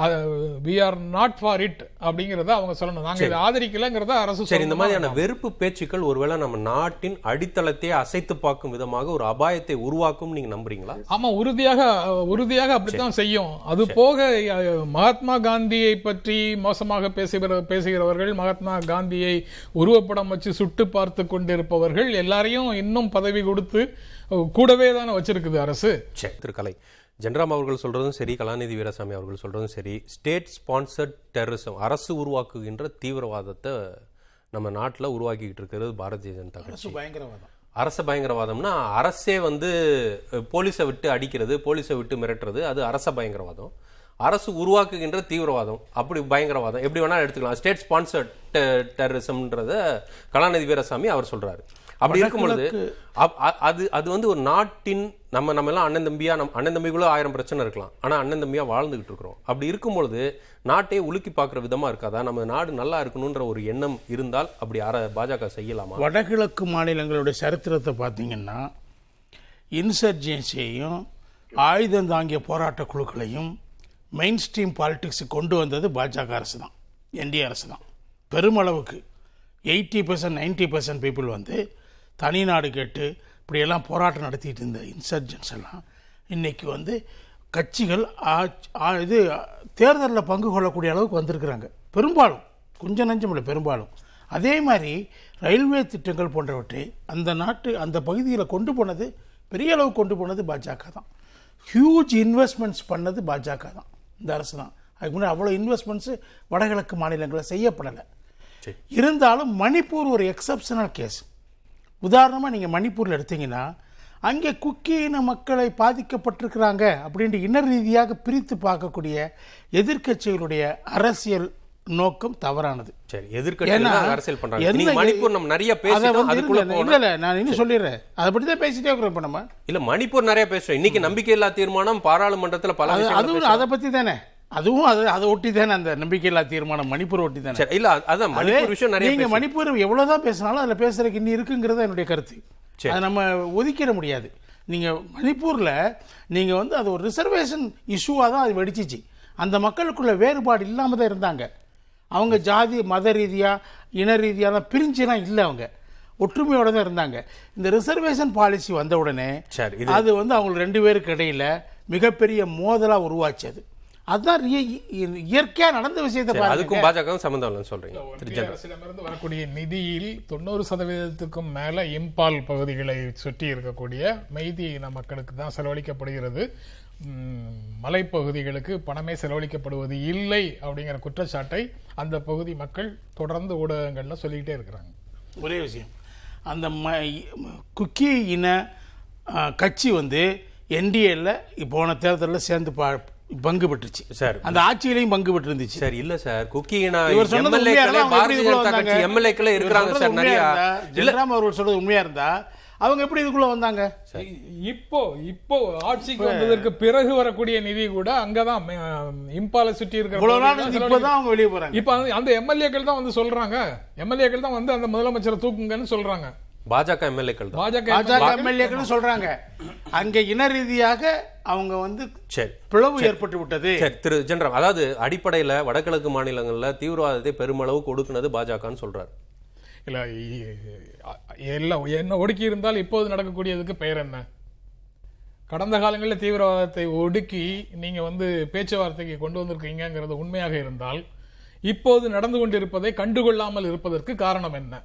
we are not for it அப்படிங்கறத அவங்க சொல்லணும் நாங்க இதை ஆதரிக்கலங்கிறத அரசு சரி இந்த சொல்லணுமா மாதிரியான வேண்டாமா? வெறுப்பு பேச்சுக்கள் ஒருவேளை நம்ம நாட்டின் அடித்தளத்தையே அசைத்து பார்க்கும் விதமாக ஒரு அபாயத்தை உருவாக்கும் நீங்க நம்புறீங்களா ஆமா உறுதியாக அஹ், உறுதியாக அப்படித்தான் செய்யும் அது போக அஹ், மகாத்மா காந்தியை பற்றி மோசமாக பேசுகிற பேசுகிறவர்கள் மகாத்மா காந்தியை உருவப்படம் வச்சு சுட்டு பார்த்து கொண்டிருப்பவர்கள் எல்லாரையும் இன்னும் பதவி கொடுத்து அஹ், கூடவே தானே வச்சிருக்குது அரசு சரி திரு கலை ஜென்ராம் அவர்கள் சொல்றதும் சரி கலாநிதி வீரசாமி அவர்கள் சொல்றதும் சரி ஸ்டேட் ஸ்பான்சர்ட் டெரரிசம் அரசு உருவாக்குகின்ற தீவிரவாதத்தை நம்ம நாட்டில் உருவாக்கிக்கிட்டு இருக்கிறது பாரதிய ஜனதா கட்சி அரசு பயங்கரவாதம் அரச பயங்கரவாதம்னா அரசே வந்து அஹ், போலீஸை விட்டு அடிக்கிறது போலீஸை விட்டு மிரட்டுறது அது அரச பயங்கரவாதம் அரசு உருவாக்குகின்ற தீவிரவாதம் அப்படி பயங்கரவாதம் எப்படி வேணா எடுத்துக்கலாம் ஸ்டேட் ஸ்பான்சர்ட் டெரரிசம்ன்றத கலாநிதி வீரசாமி அவர் சொல்றாரு அப்படி இருக்கும் பொழுது அப்- அ- அது அது வந்து ஒரு நாட்டின் நம்ம நம்ம எல்லாம் அண்ணன் தம்பியா நம்ம அண்ணன் தம்பிக்குள்ள ஆயிரம் பிரச்சனை இருக்கலாம் ஆனா அண்ணன் தம்பியா வாழ்ந்துகிட்டு இருக்கிறோம் அப்படி இருக்கும் பொழுது நாட்டையே உலுக்கி பார்க்குற விதமா இருக்காதா நம்ம நாடு நல்லா இருக்கணுன்ற ஒரு எண்ணம் இருந்தால் அப்படி அர பாஜக செய்யலாமா வடகிழக்கு மாநிலங்களுடைய சரித்திரத்தை பார்த்தீங்கன்னா இன்சர்ஜென்சியையும் ஆயுதம் தாங்கிய போராட்ட குழுக்களையும் மெயின் ஸ்ட்ரீம் பாலிடிக்ஸுக்கு கொண்டு வந்தது பாஜக அரசு தான் என்டிஏ அரசு தான் பெருமளவுக்கு eighty percent ninety percent people வந்து தனி நாடு கேட்டு இப்படியெல்லாம் போராட்டம் நடத்திட்டு இருந்த இன்சர்ஜென்ஸ் எல்லாம் இன்னைக்கு வந்து கட்சிகள் ஆ- ஆ- இது தேர்தலில் பங்கு கொள்ளக்கூடிய அளவுக்கு வந்திருக்கிறாங்க பெரும்பாலும் கொஞ்சம் நஞ்சம் இல்லை பெரும்பாலும் அதே மாதிரி ரயில்வே திட்டங்கள் போன்றவற்றை அந்த நாட்டு அந்த பகுதியில் கொண்டு போனது பெரிய அளவு கொண்டு போனது பாஜக தான் ஹியூஜ் இன்வெஸ்ட்மெண்ட்ஸ் பண்ணது பாஜக தான் இந்த அரசு தான் அதுக்கு முன்னாடி அவ்வளோ இன்வெஸ்ட்மெண்ட்ஸு வடகிழக்கு மாநிலங்களில் செய்யப்படலை இருந்தாலும் மணிப்பூர் ஒரு எக்ஸப்ஷனல் கேஸ் உதாரணமாக நீங்கள் மணிப்பூரில் எடுத்தீங்கன்னா அங்கே குக்கி இன மக்களை பாதிக்கப்பட்டிருக்கிறாங்க அப்படின்ட்டு இன ரீதியாக பிரித்து பார்க்கக்கூடிய எதிர்க்கட்சிகளுடைய அரசியல் நோக்கம் தவறானது சரி எதிர்க்கட்சிகள் ஏன்னா, தான் அரசியல் பண்றாங்க என்ன நீங்க மணிப்பூர் நம்ம நிறைய அதை பேசிட்டோம் வந்து அதுக்குள்ள இல்ல, போனா இல்ல நான் இன்னும் சொல்லிடுறேன் அதை பற்றி தான் பேசிட்டே இருக்கிறோம் இப்போ நம்ம இல்ல மணிப்பூர் நிறைய பேசுறோம் இன்னைக்கு நம்பிக்கையில்லா தீர்மானம் பாராளுமன்றத்துல பல அது விஷயங்கள் அதுவும் பேசுறோம். அதை பற்றி தானே அதுவும் அது அதை ஒட்டி தானே அந்த நம்பிக்கையில்லா தீர்மானம் மணிப்பூர் ஒட்டி தானே சரி இல்ல அதான் மணிப்பூர் விஷயம் நிறைய நீங்க பேசுறோம். மணிப்பூர் எவ்வளவுதான் பேசினாலும் அதுல பேசுறதுக்கு இன்னி இருக்குங்கிறது என்னுடைய கருத்து சரி. அதை நம்ம ஒதுக்கிட முடியாது நீங்க மணிப்பூர்ல நீங்க வந்து அது ஒரு ரிசர்வேஷன் இஷ்யூவா தான் அது வெடிச்சிச்சு அந்த மக்களுக்குள்ள வேறுபாடு இல்லாம தான் இருந்தாங்க அவங்க ஜாதி மத ரீதியா இன ரீதியாலாம் பிரிஞ்சுலாம் இல்லை அவங்க ஒற்றுமையோட தான் இருந்தாங்க இந்த ரிசர்வேஷன் பாலிசி வந்த உடனே சரி, இது- அது வந்து அவங்க ரெண்டு பேருக்கு இடையில மிகப்பெரிய மோதலா உருவாச்சு அது அதுதான் ரிய- இ- இயற்கையா நடந்த விஷயத்தை சரி, பாருங்க அதுக்கும் பாஜகவும் சம்மந்தம் இல்லைன்னு சொல்றீங்க திரு ஒன்றிய ஜெனரல் அரசிடமிருந்து வரக்கூடிய நிதியில் தொண்ணூறு சதவீதத்துக்கும் மேல இம்பால் பகுதிகளை சுற்றி இருக்கக்கூடிய மெய்தி இன மக்களுக்கு தான் செலவழிக்கப்படுகிறது ம், மலைப்பகுதிகளுக்கு பணமே செலவழிக்கப்படுவது இல்லை அப்படிங்கிற குற்றச்சாட்டை அந்த பகுதி மக்கள் தொடர்ந்து ஊடகங்கள்ல சொல்லிக்கிட்டே இருக்கிறாங்க ஒரே விஷயம் அந்த ம ம- குக்கி இன ஆ, கட்சி வந்து என்டிஏல போன தேர்தலில் சேர்ந்து பா பங்கு பெற்றுச்சு சார். அந்த ஆட்சியிலையும் பங்கு பெற்று இருந்துச்சு சார் இல்ல சார் குக்கினா இவர் சொன்னது உண்மையா எம்எல்ஏக்களே இருந்தா அவங்க எப்படி பாரதிய இதுக்குள்ள ஜனதா வந்தாங்க? கட்சி எம்எல்ஏக்களே இவர் இருக்கிறாங்க சொல்றது சார் நிறைய உண்மையா இருந்தா, இல்ல ஜெயராம் அவர்கள் சொல்றது உண்மையா இருந்தா அவங்க எப்படி இதுக்குள்ள வந்தாங்க இப்போ இப்போ ஆட்சிக்கு வந்ததற்கு பிறகு வரக்கூடிய நிதி கூட அங்கதான் இம்பாலை சுற்றி இருக்கிற இவ்வளவு நாள் பகுதிகள் இருந்து இப்பதான் அவங்க வெளியே போறாங்க இப்ப அந்த- அந்த எம்எல்ஏக்கள் தான் வந்து சொல்றாங்க எம்எல்ஏக்கள் தான் வந்து அந்த முதலமைச்சரை தூக்குங்கன்னு சொல்றாங்க பாஜக எம்எல்ஏக்கள் தான் பாஜக பாஜக எம்எல்ஏக்கள் சொல்றாங்க அங்க இன ரீதியாக அவங்க வந்து சரி பிளவு ஏற்பட்டு விட்டது சரி திரு ஜெனரல் அதாவது அடிப்படையில வடகிழக்கு மாநிலங்கள்ல தீவிரவாதத்தை பெருமளவு கொடுக்குனது பாஜகன்னு சொல்றாரு இல்ல இ- எல்லாம் என்ன ஒடுக்கி இருந்தால் இப்போது நடக்கக்கூடியதுக்கு பெயர் என்ன கடந்த காலங்களில் தீவிரவாதத்தை ஒடுக்கி நீங்க வந்து பேச்சுவார்த்தைக்கு கொண்டு வந்திருக்கீங்கிறது உண்மையாக இருந்தால் இப்போது நடந்து கொண்டிருப்பதை கண்டுகொள்ளாமல் இருப்பதற்கு காரணம் என்ன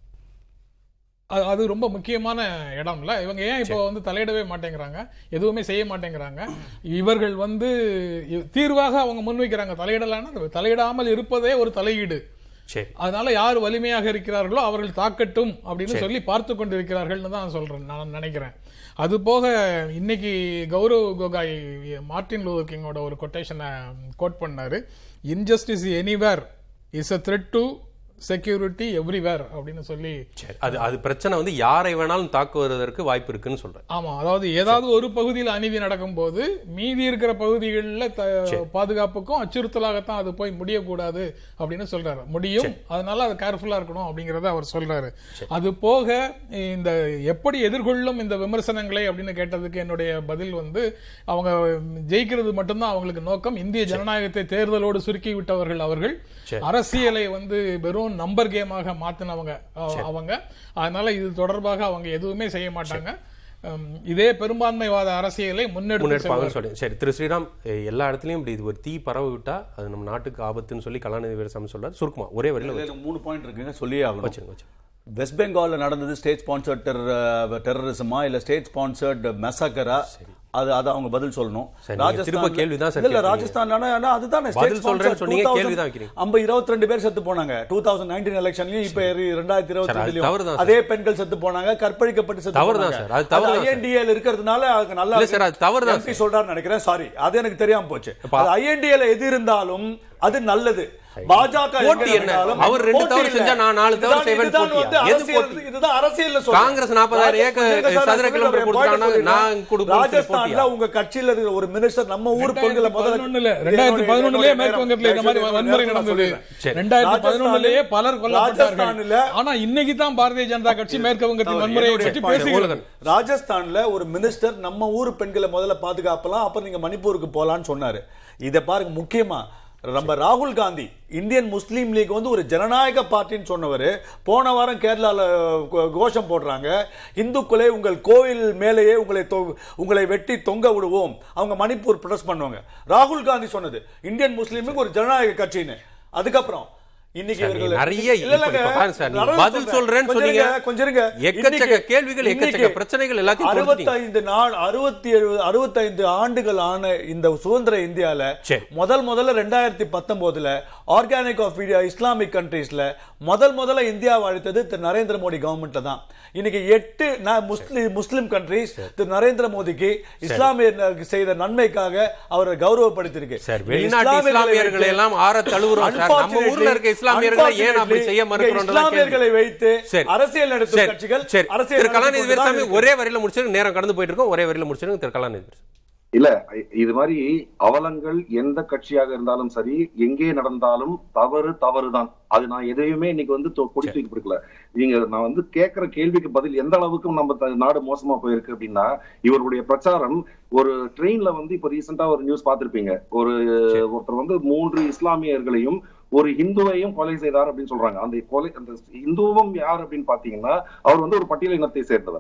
அது- அது ரொம்ப முக்கியமான இடம்ல இவங்க ஏன் இப்போ வந்து தலையிடவே மாட்டேங்கிறாங்க எதுவுமே செய்ய மாட்டேங்கிறாங்க இவர்கள் வந்து இ- தீர்வாக அவங்க முன்வைக்கிறாங்க தலையிடலான்னு தலையிடாமல் இருப்பதே ஒரு தலையீடு சரி அதனால யார் வலிமையாக இருக்கிறார்களோ அவர்கள் தாக்கட்டும் அப்படின்னு சொல்லி பார்த்து கொண்டிருக்கிறார்கள்னு தான் சொல்றேன் நான் நினைக்கிறேன் அது போக இன்னைக்கு கௌரவ் கோகாய் மார்ட்டின் லூதர் கிங்கோட ஒரு கொட்டேஷனை கோட் பண்ணாரு injustice anywhere is a threat to security everywhere அப்படின்னு சொல்லி சரி அது அது பிரச்சனை வந்து யாரை வேணாலும் தாக்குவதற்கு வாய்ப்பு இருக்குன்னு சொல்றேன் ஆமா அதாவது ஏதாவது ஒரு பகுதியில் அநீதி நடக்கும்போது மீதி இருக்கிற பகுதிகளில் த- பாதுகாப்புக்கும் அச்சுறுத்தலாகத்தான் அது போய் முடியக்கூடாது அப்படின்னு சொல்றாரு முடியும் அதனால அது கேர்ஃபுல்லா இருக்கணும் அப்படிங்கறத அவர் சொல்றாரு அது போக இந்த எப்படி எதிர்கொள்ளும் இந்த விமர்சனங்களை அப்படின்னு கேட்டதுக்கு என்னுடைய பதில் வந்து அவங்க ஜெயிக்கிறது மட்டும்தான் அவங்களுக்கு நோக்கம் இந்திய ஜனநாயகத்தை தேர்தலோடு சுருக்கி விட்டவர்கள் அவர்கள் அரசியலை வந்து வெறும் நம்பர் கேமாக மாத்தினவங்க அ- அவங்க அதனால இது தொடர்பாக அவங்க எதுவுமே செய்ய மாட்டாங்க உம், இதே பெரும்பான்மைவாத அரசியலை முன்னெடுத்து முன்னெடுப்பாங்கன்னு சொல்லி சரி திரு ஸ்ரீராம் எ- எல்லா இடத்துலயும் இப்படி இது ஒரு தீ பரவ விட்டா அது நம்ம நாட்டுக்கு ஆபத்துன்னு சொல்லி கலாநிதி வீரசாமி சொல்றாரு சுருக்குமா ஒரே வரையில இதுல மூணு பாயிண்ட் இருக்குங்க சொல்லியே ஆகணும் வச்சிருங்க வச்சிருங்க வெஸ்ட் பெங்கால்ல நடந்தது ஸ்டேட் ஸ்பான்சர்ட் டெரரிசமா இல்ல ஸ்டேட் ஸ்பான்சர்ட் மெசக்கரா அது அது அவங்க பதில் சொல்லணும் சரி, நீங்க திரும்ப கேள்விதான் சார் இல்ல கேட்கறீங்க. ராஜஸ்தான் ஆனா, ஆனா அதுதானே பதில் சொல்றேன்னு சொன்னீங்க, கேள்விதான் வைக்கிறீங்க. ஐம்பது இருபத்தி ரெண்டு பேர் செத்து போனாங்க டூ தௌசண்ட் நைன்டீன் எலெக்ஷன்லயும் இப்ப ரெண்டாயிரத்தி இருபத்தி சார், அது தவறுதான் ரெண்டுலயும் சார். அதே பெண்கள் செத்து போனாங்க கற்பழிக்கப்பட்டு செத்து தவறுதான் போனாங்க. சார், அது தவறுதான் சார். ஐஎன்டிஏல இருக்கிறதுனால அதுக்கு நல்லா இல்ல சார், அது தவறுதான் MP சார். சொல்றாரு நினைக்கிறேன் சாரி அது எனக்கு தெரியாம போச்சு இப்ப- ஐஎன்டிஏல எது இருந்தாலும் அது நல்லது பாஜக எங்க போட்டி என்ன? இருந்தாலும் அவர் ரெண்டு போட்டி தவறு இல்ல. செஞ்சா நான் நாலு தவறு இதுதான் செய்வேன் இதுதான் போட்டியா? வந்து எது அரசியல் போட்டி? இதுதான் அரசியல்ல சொல்றேன். காங்கிரஸ் 40,000 ஏக்கர் ராஜஸ்தான் சார், சதுர நான் கிலோமீட்டர் சொல்றேன், கொடுத்தாங்கன்னா point சொல்றேன். நான் கொடுப்பேன் சொல்லி ராஜஸ்தான்ல போட்டியா? உங்க கட்சியில இருக்கிற ஒரு மினிஸ்டர் நம்ம ஊர் பெண்களை முதல்ல பதினொன்னுல ரெண்டாயிரத்தி பதினொன்னுலயே மேற்கு வங்கத்துல இந்த மாதிரி வன்முறை நடந்தது சரி. ரெண்டாயிரத்தி பதினொன்னுலயே பலர் கொல்லப்பட்டார்கள் ராஜஸ்தான்ல- ஆனா இன்னைக்கு தான் பாரதிய ஜனதா கட்சி மேற்கு வங்கத்தின் வன்முறையை என்னுடைய பற்றி point. பேசுகிறது ராஜஸ்தான்ல ஒரு மினிஸ்டர் நம்ம ஊர் பெண்களை முதல்ல பாதுகாப்பலாம் அப்புறம் நீங்க மணிப்பூருக்கு போலான்னு சொன்னாரு இத பாருங்க முக்கியமா நம்ம ராகுல் காந்தி இந்தியன் முஸ்லீம் லீக் வந்து ஒரு ஜனநாயக பார்ட்டின்னு சொன்னவர் போன வாரம் கேரளால கோ- கோஷம் போடுறாங்க இந்துக்களே உங்கள் கோயில் மேலேயே உங்களை தொ- உங்களை வெட்டி தொங்க விடுவோம் அவங்க மணிப்பூர் ப்ரொடெஸ்ட் பண்ணுவாங்க ராகுல் காந்தி சொன்னது இந்தியன் முஸ்லீமுக்கு ஒரு ஜனநாயக கட்சின்னு அதுக்கப்புறம் இன்னைக்கு சார், இவர்கள் நிறைய இல்ல, இல்லங்க. இப்ப பாருங்க சார், நீங்க நடந்து பதில் சொல்றேன். சொல்றேன்னு கொஞ்சம் சொன்னீங்க. இருங்க, கொஞ்சம் இருங்க. எக்கச்சக்க இன்னைக்கு- கேள்விகள், எக்கச்சக்க இன்னைக்கு பிரச்சனைகள் எல்லாத்தையும் கொடுத்துட்டீங்க. அறுபத்தைந்து நாள் அறுபத்தி ஏழு அறுபத்தைந்து ஆண்டுகள் ஆன இந்த சுதந்திர இந்தியால சரி. முதல் முதல்ல ரெண்டாயிரத்தி பத்தொன்பதுல ஆர்கானிக் ஆஃப் இந்தியா இஸ்லாமிக் கண்ட்ரீஸ்ல முதல் முதல்ல இந்தியாவை அழைத்தது திரு நரேந்திர மோடி கவர்மெண்ட்ல தான் இன்னைக்கு எட்டு ந- முஸ்லிம் முஸ்லிம் கண்ட்ரீஸ் திரு நரேந்திர மோடிக்கு இஸ்லாமியர் செய்த நன்மைக்காக அவரை கௌரவப்படுத்தியிருக்கு சார் இந்த வெளிநாட்டு இஸ்லாமியர்களை இஸ்லாமியர்களை வைத்து- எல்லாம் ஆற தழுவுறோம் சார் நம்ம ஊர்ல இருக்க இஸ்லாமியர்களை ஏன் அப்படி செய்ய மறுக்கிறோம் இஸ்லாமியர்களை வைத்து சரி. அரசியல் நடத்தும் சரி, கட்சிகள் சரி. அரசியல் திரு கலாநிதி நடத்திக் கொண்டுதான் வீரசாமி இருக்கு. ஒரே வரியில முடிச்சிருங்க நேரம் கடந்து போயிட்டு இருக்கோம் ஒரே வரியில முடிச்சிருங்க திரு கலாநிதி வீரசாமி. இல்ல இது மாதிரி அவலங்கள் எந்த கட்சியாக இருந்தாலும் சரி எங்கே நடந்தாலும் தவறு தவறுதான் அது நான் எதையுமே இன்னைக்கு வந்து தொ- கொடி தூக்கி பிடிக்கல நீங்க நான் வந்து கேட்கிற கேள்விக்கு பதில் எந்த அளவுக்கு நம்ம த- நாடு மோசமா போயிருக்கு அப்படின்னா இவருடைய பிரச்சாரம் ஒரு ட்ரெயின்ல வந்து இப்ப ரீசெண்டா ஒரு நியூஸ் பார்த்திருப்பீங்க ஒரு ஒருத்தர் வந்து மூன்று இஸ்லாமியர்களையும் ஒரு இந்துவையும் கொலை செய்தார் அப்படின்னு சொல்றாங்க அந்த கொலை அந்த இந்துவும் யார் அப்படின்னு பாத்தீங்கன்னா அவர் வந்து ஒரு பட்டியல் இனத்தை சேர்ந்தவர்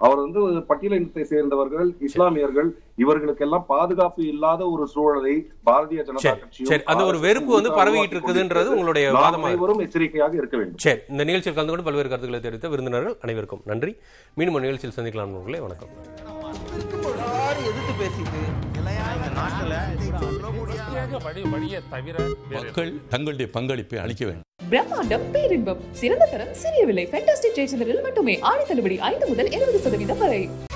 அவர் வந்து பட்டியல இனத்தை சேர்ந்தவர்கள் இஸ்லாமியர்கள் இவர்களுக்கெல்லாம் பாதுகாப்பு இல்லாத ஒரு சூழலை பாரதிய ஜனதா சரி கட்சியும் சரி அந்த ஒரு RSS வெறுப்பு வந்து உறுப்பினரும் பரவிட்டு இருக்குதுன்றது உங்களுடைய நாம் வாதமா இருக்கு. அனைவரும் எச்சரிக்கையாக இருக்க வேண்டும் சரி இந்த நிகழ்ச்சியில் கலந்து கொண்டு பல்வேறு கருத்துக்களை தெரிவித்த விருந்தினர்கள் அனைவருக்கும் நன்றி மீண்டும் ஒரு நிகழ்ச்சியில் சந்திக்கலாம் நண்பர்களே வணக்கம் எதிர்த்து பேசிட்டு இந்த நாட்டுல சரியாக வழி வழியை தவிர வேறு மக்கள் தங்களுடைய பங்களிப்பை அளிக்க வேண்டும் பிரம்மாண்டம் பேரின்பம் சிறந்த தரம் சிறிய விலை ஃபேண்டாஸ்டிக் ஜெயச்சந்திரில் மட்டுமே ஆடி தள்ளுபடி ஐந்து முதல் இருபது சதவீதம் வரை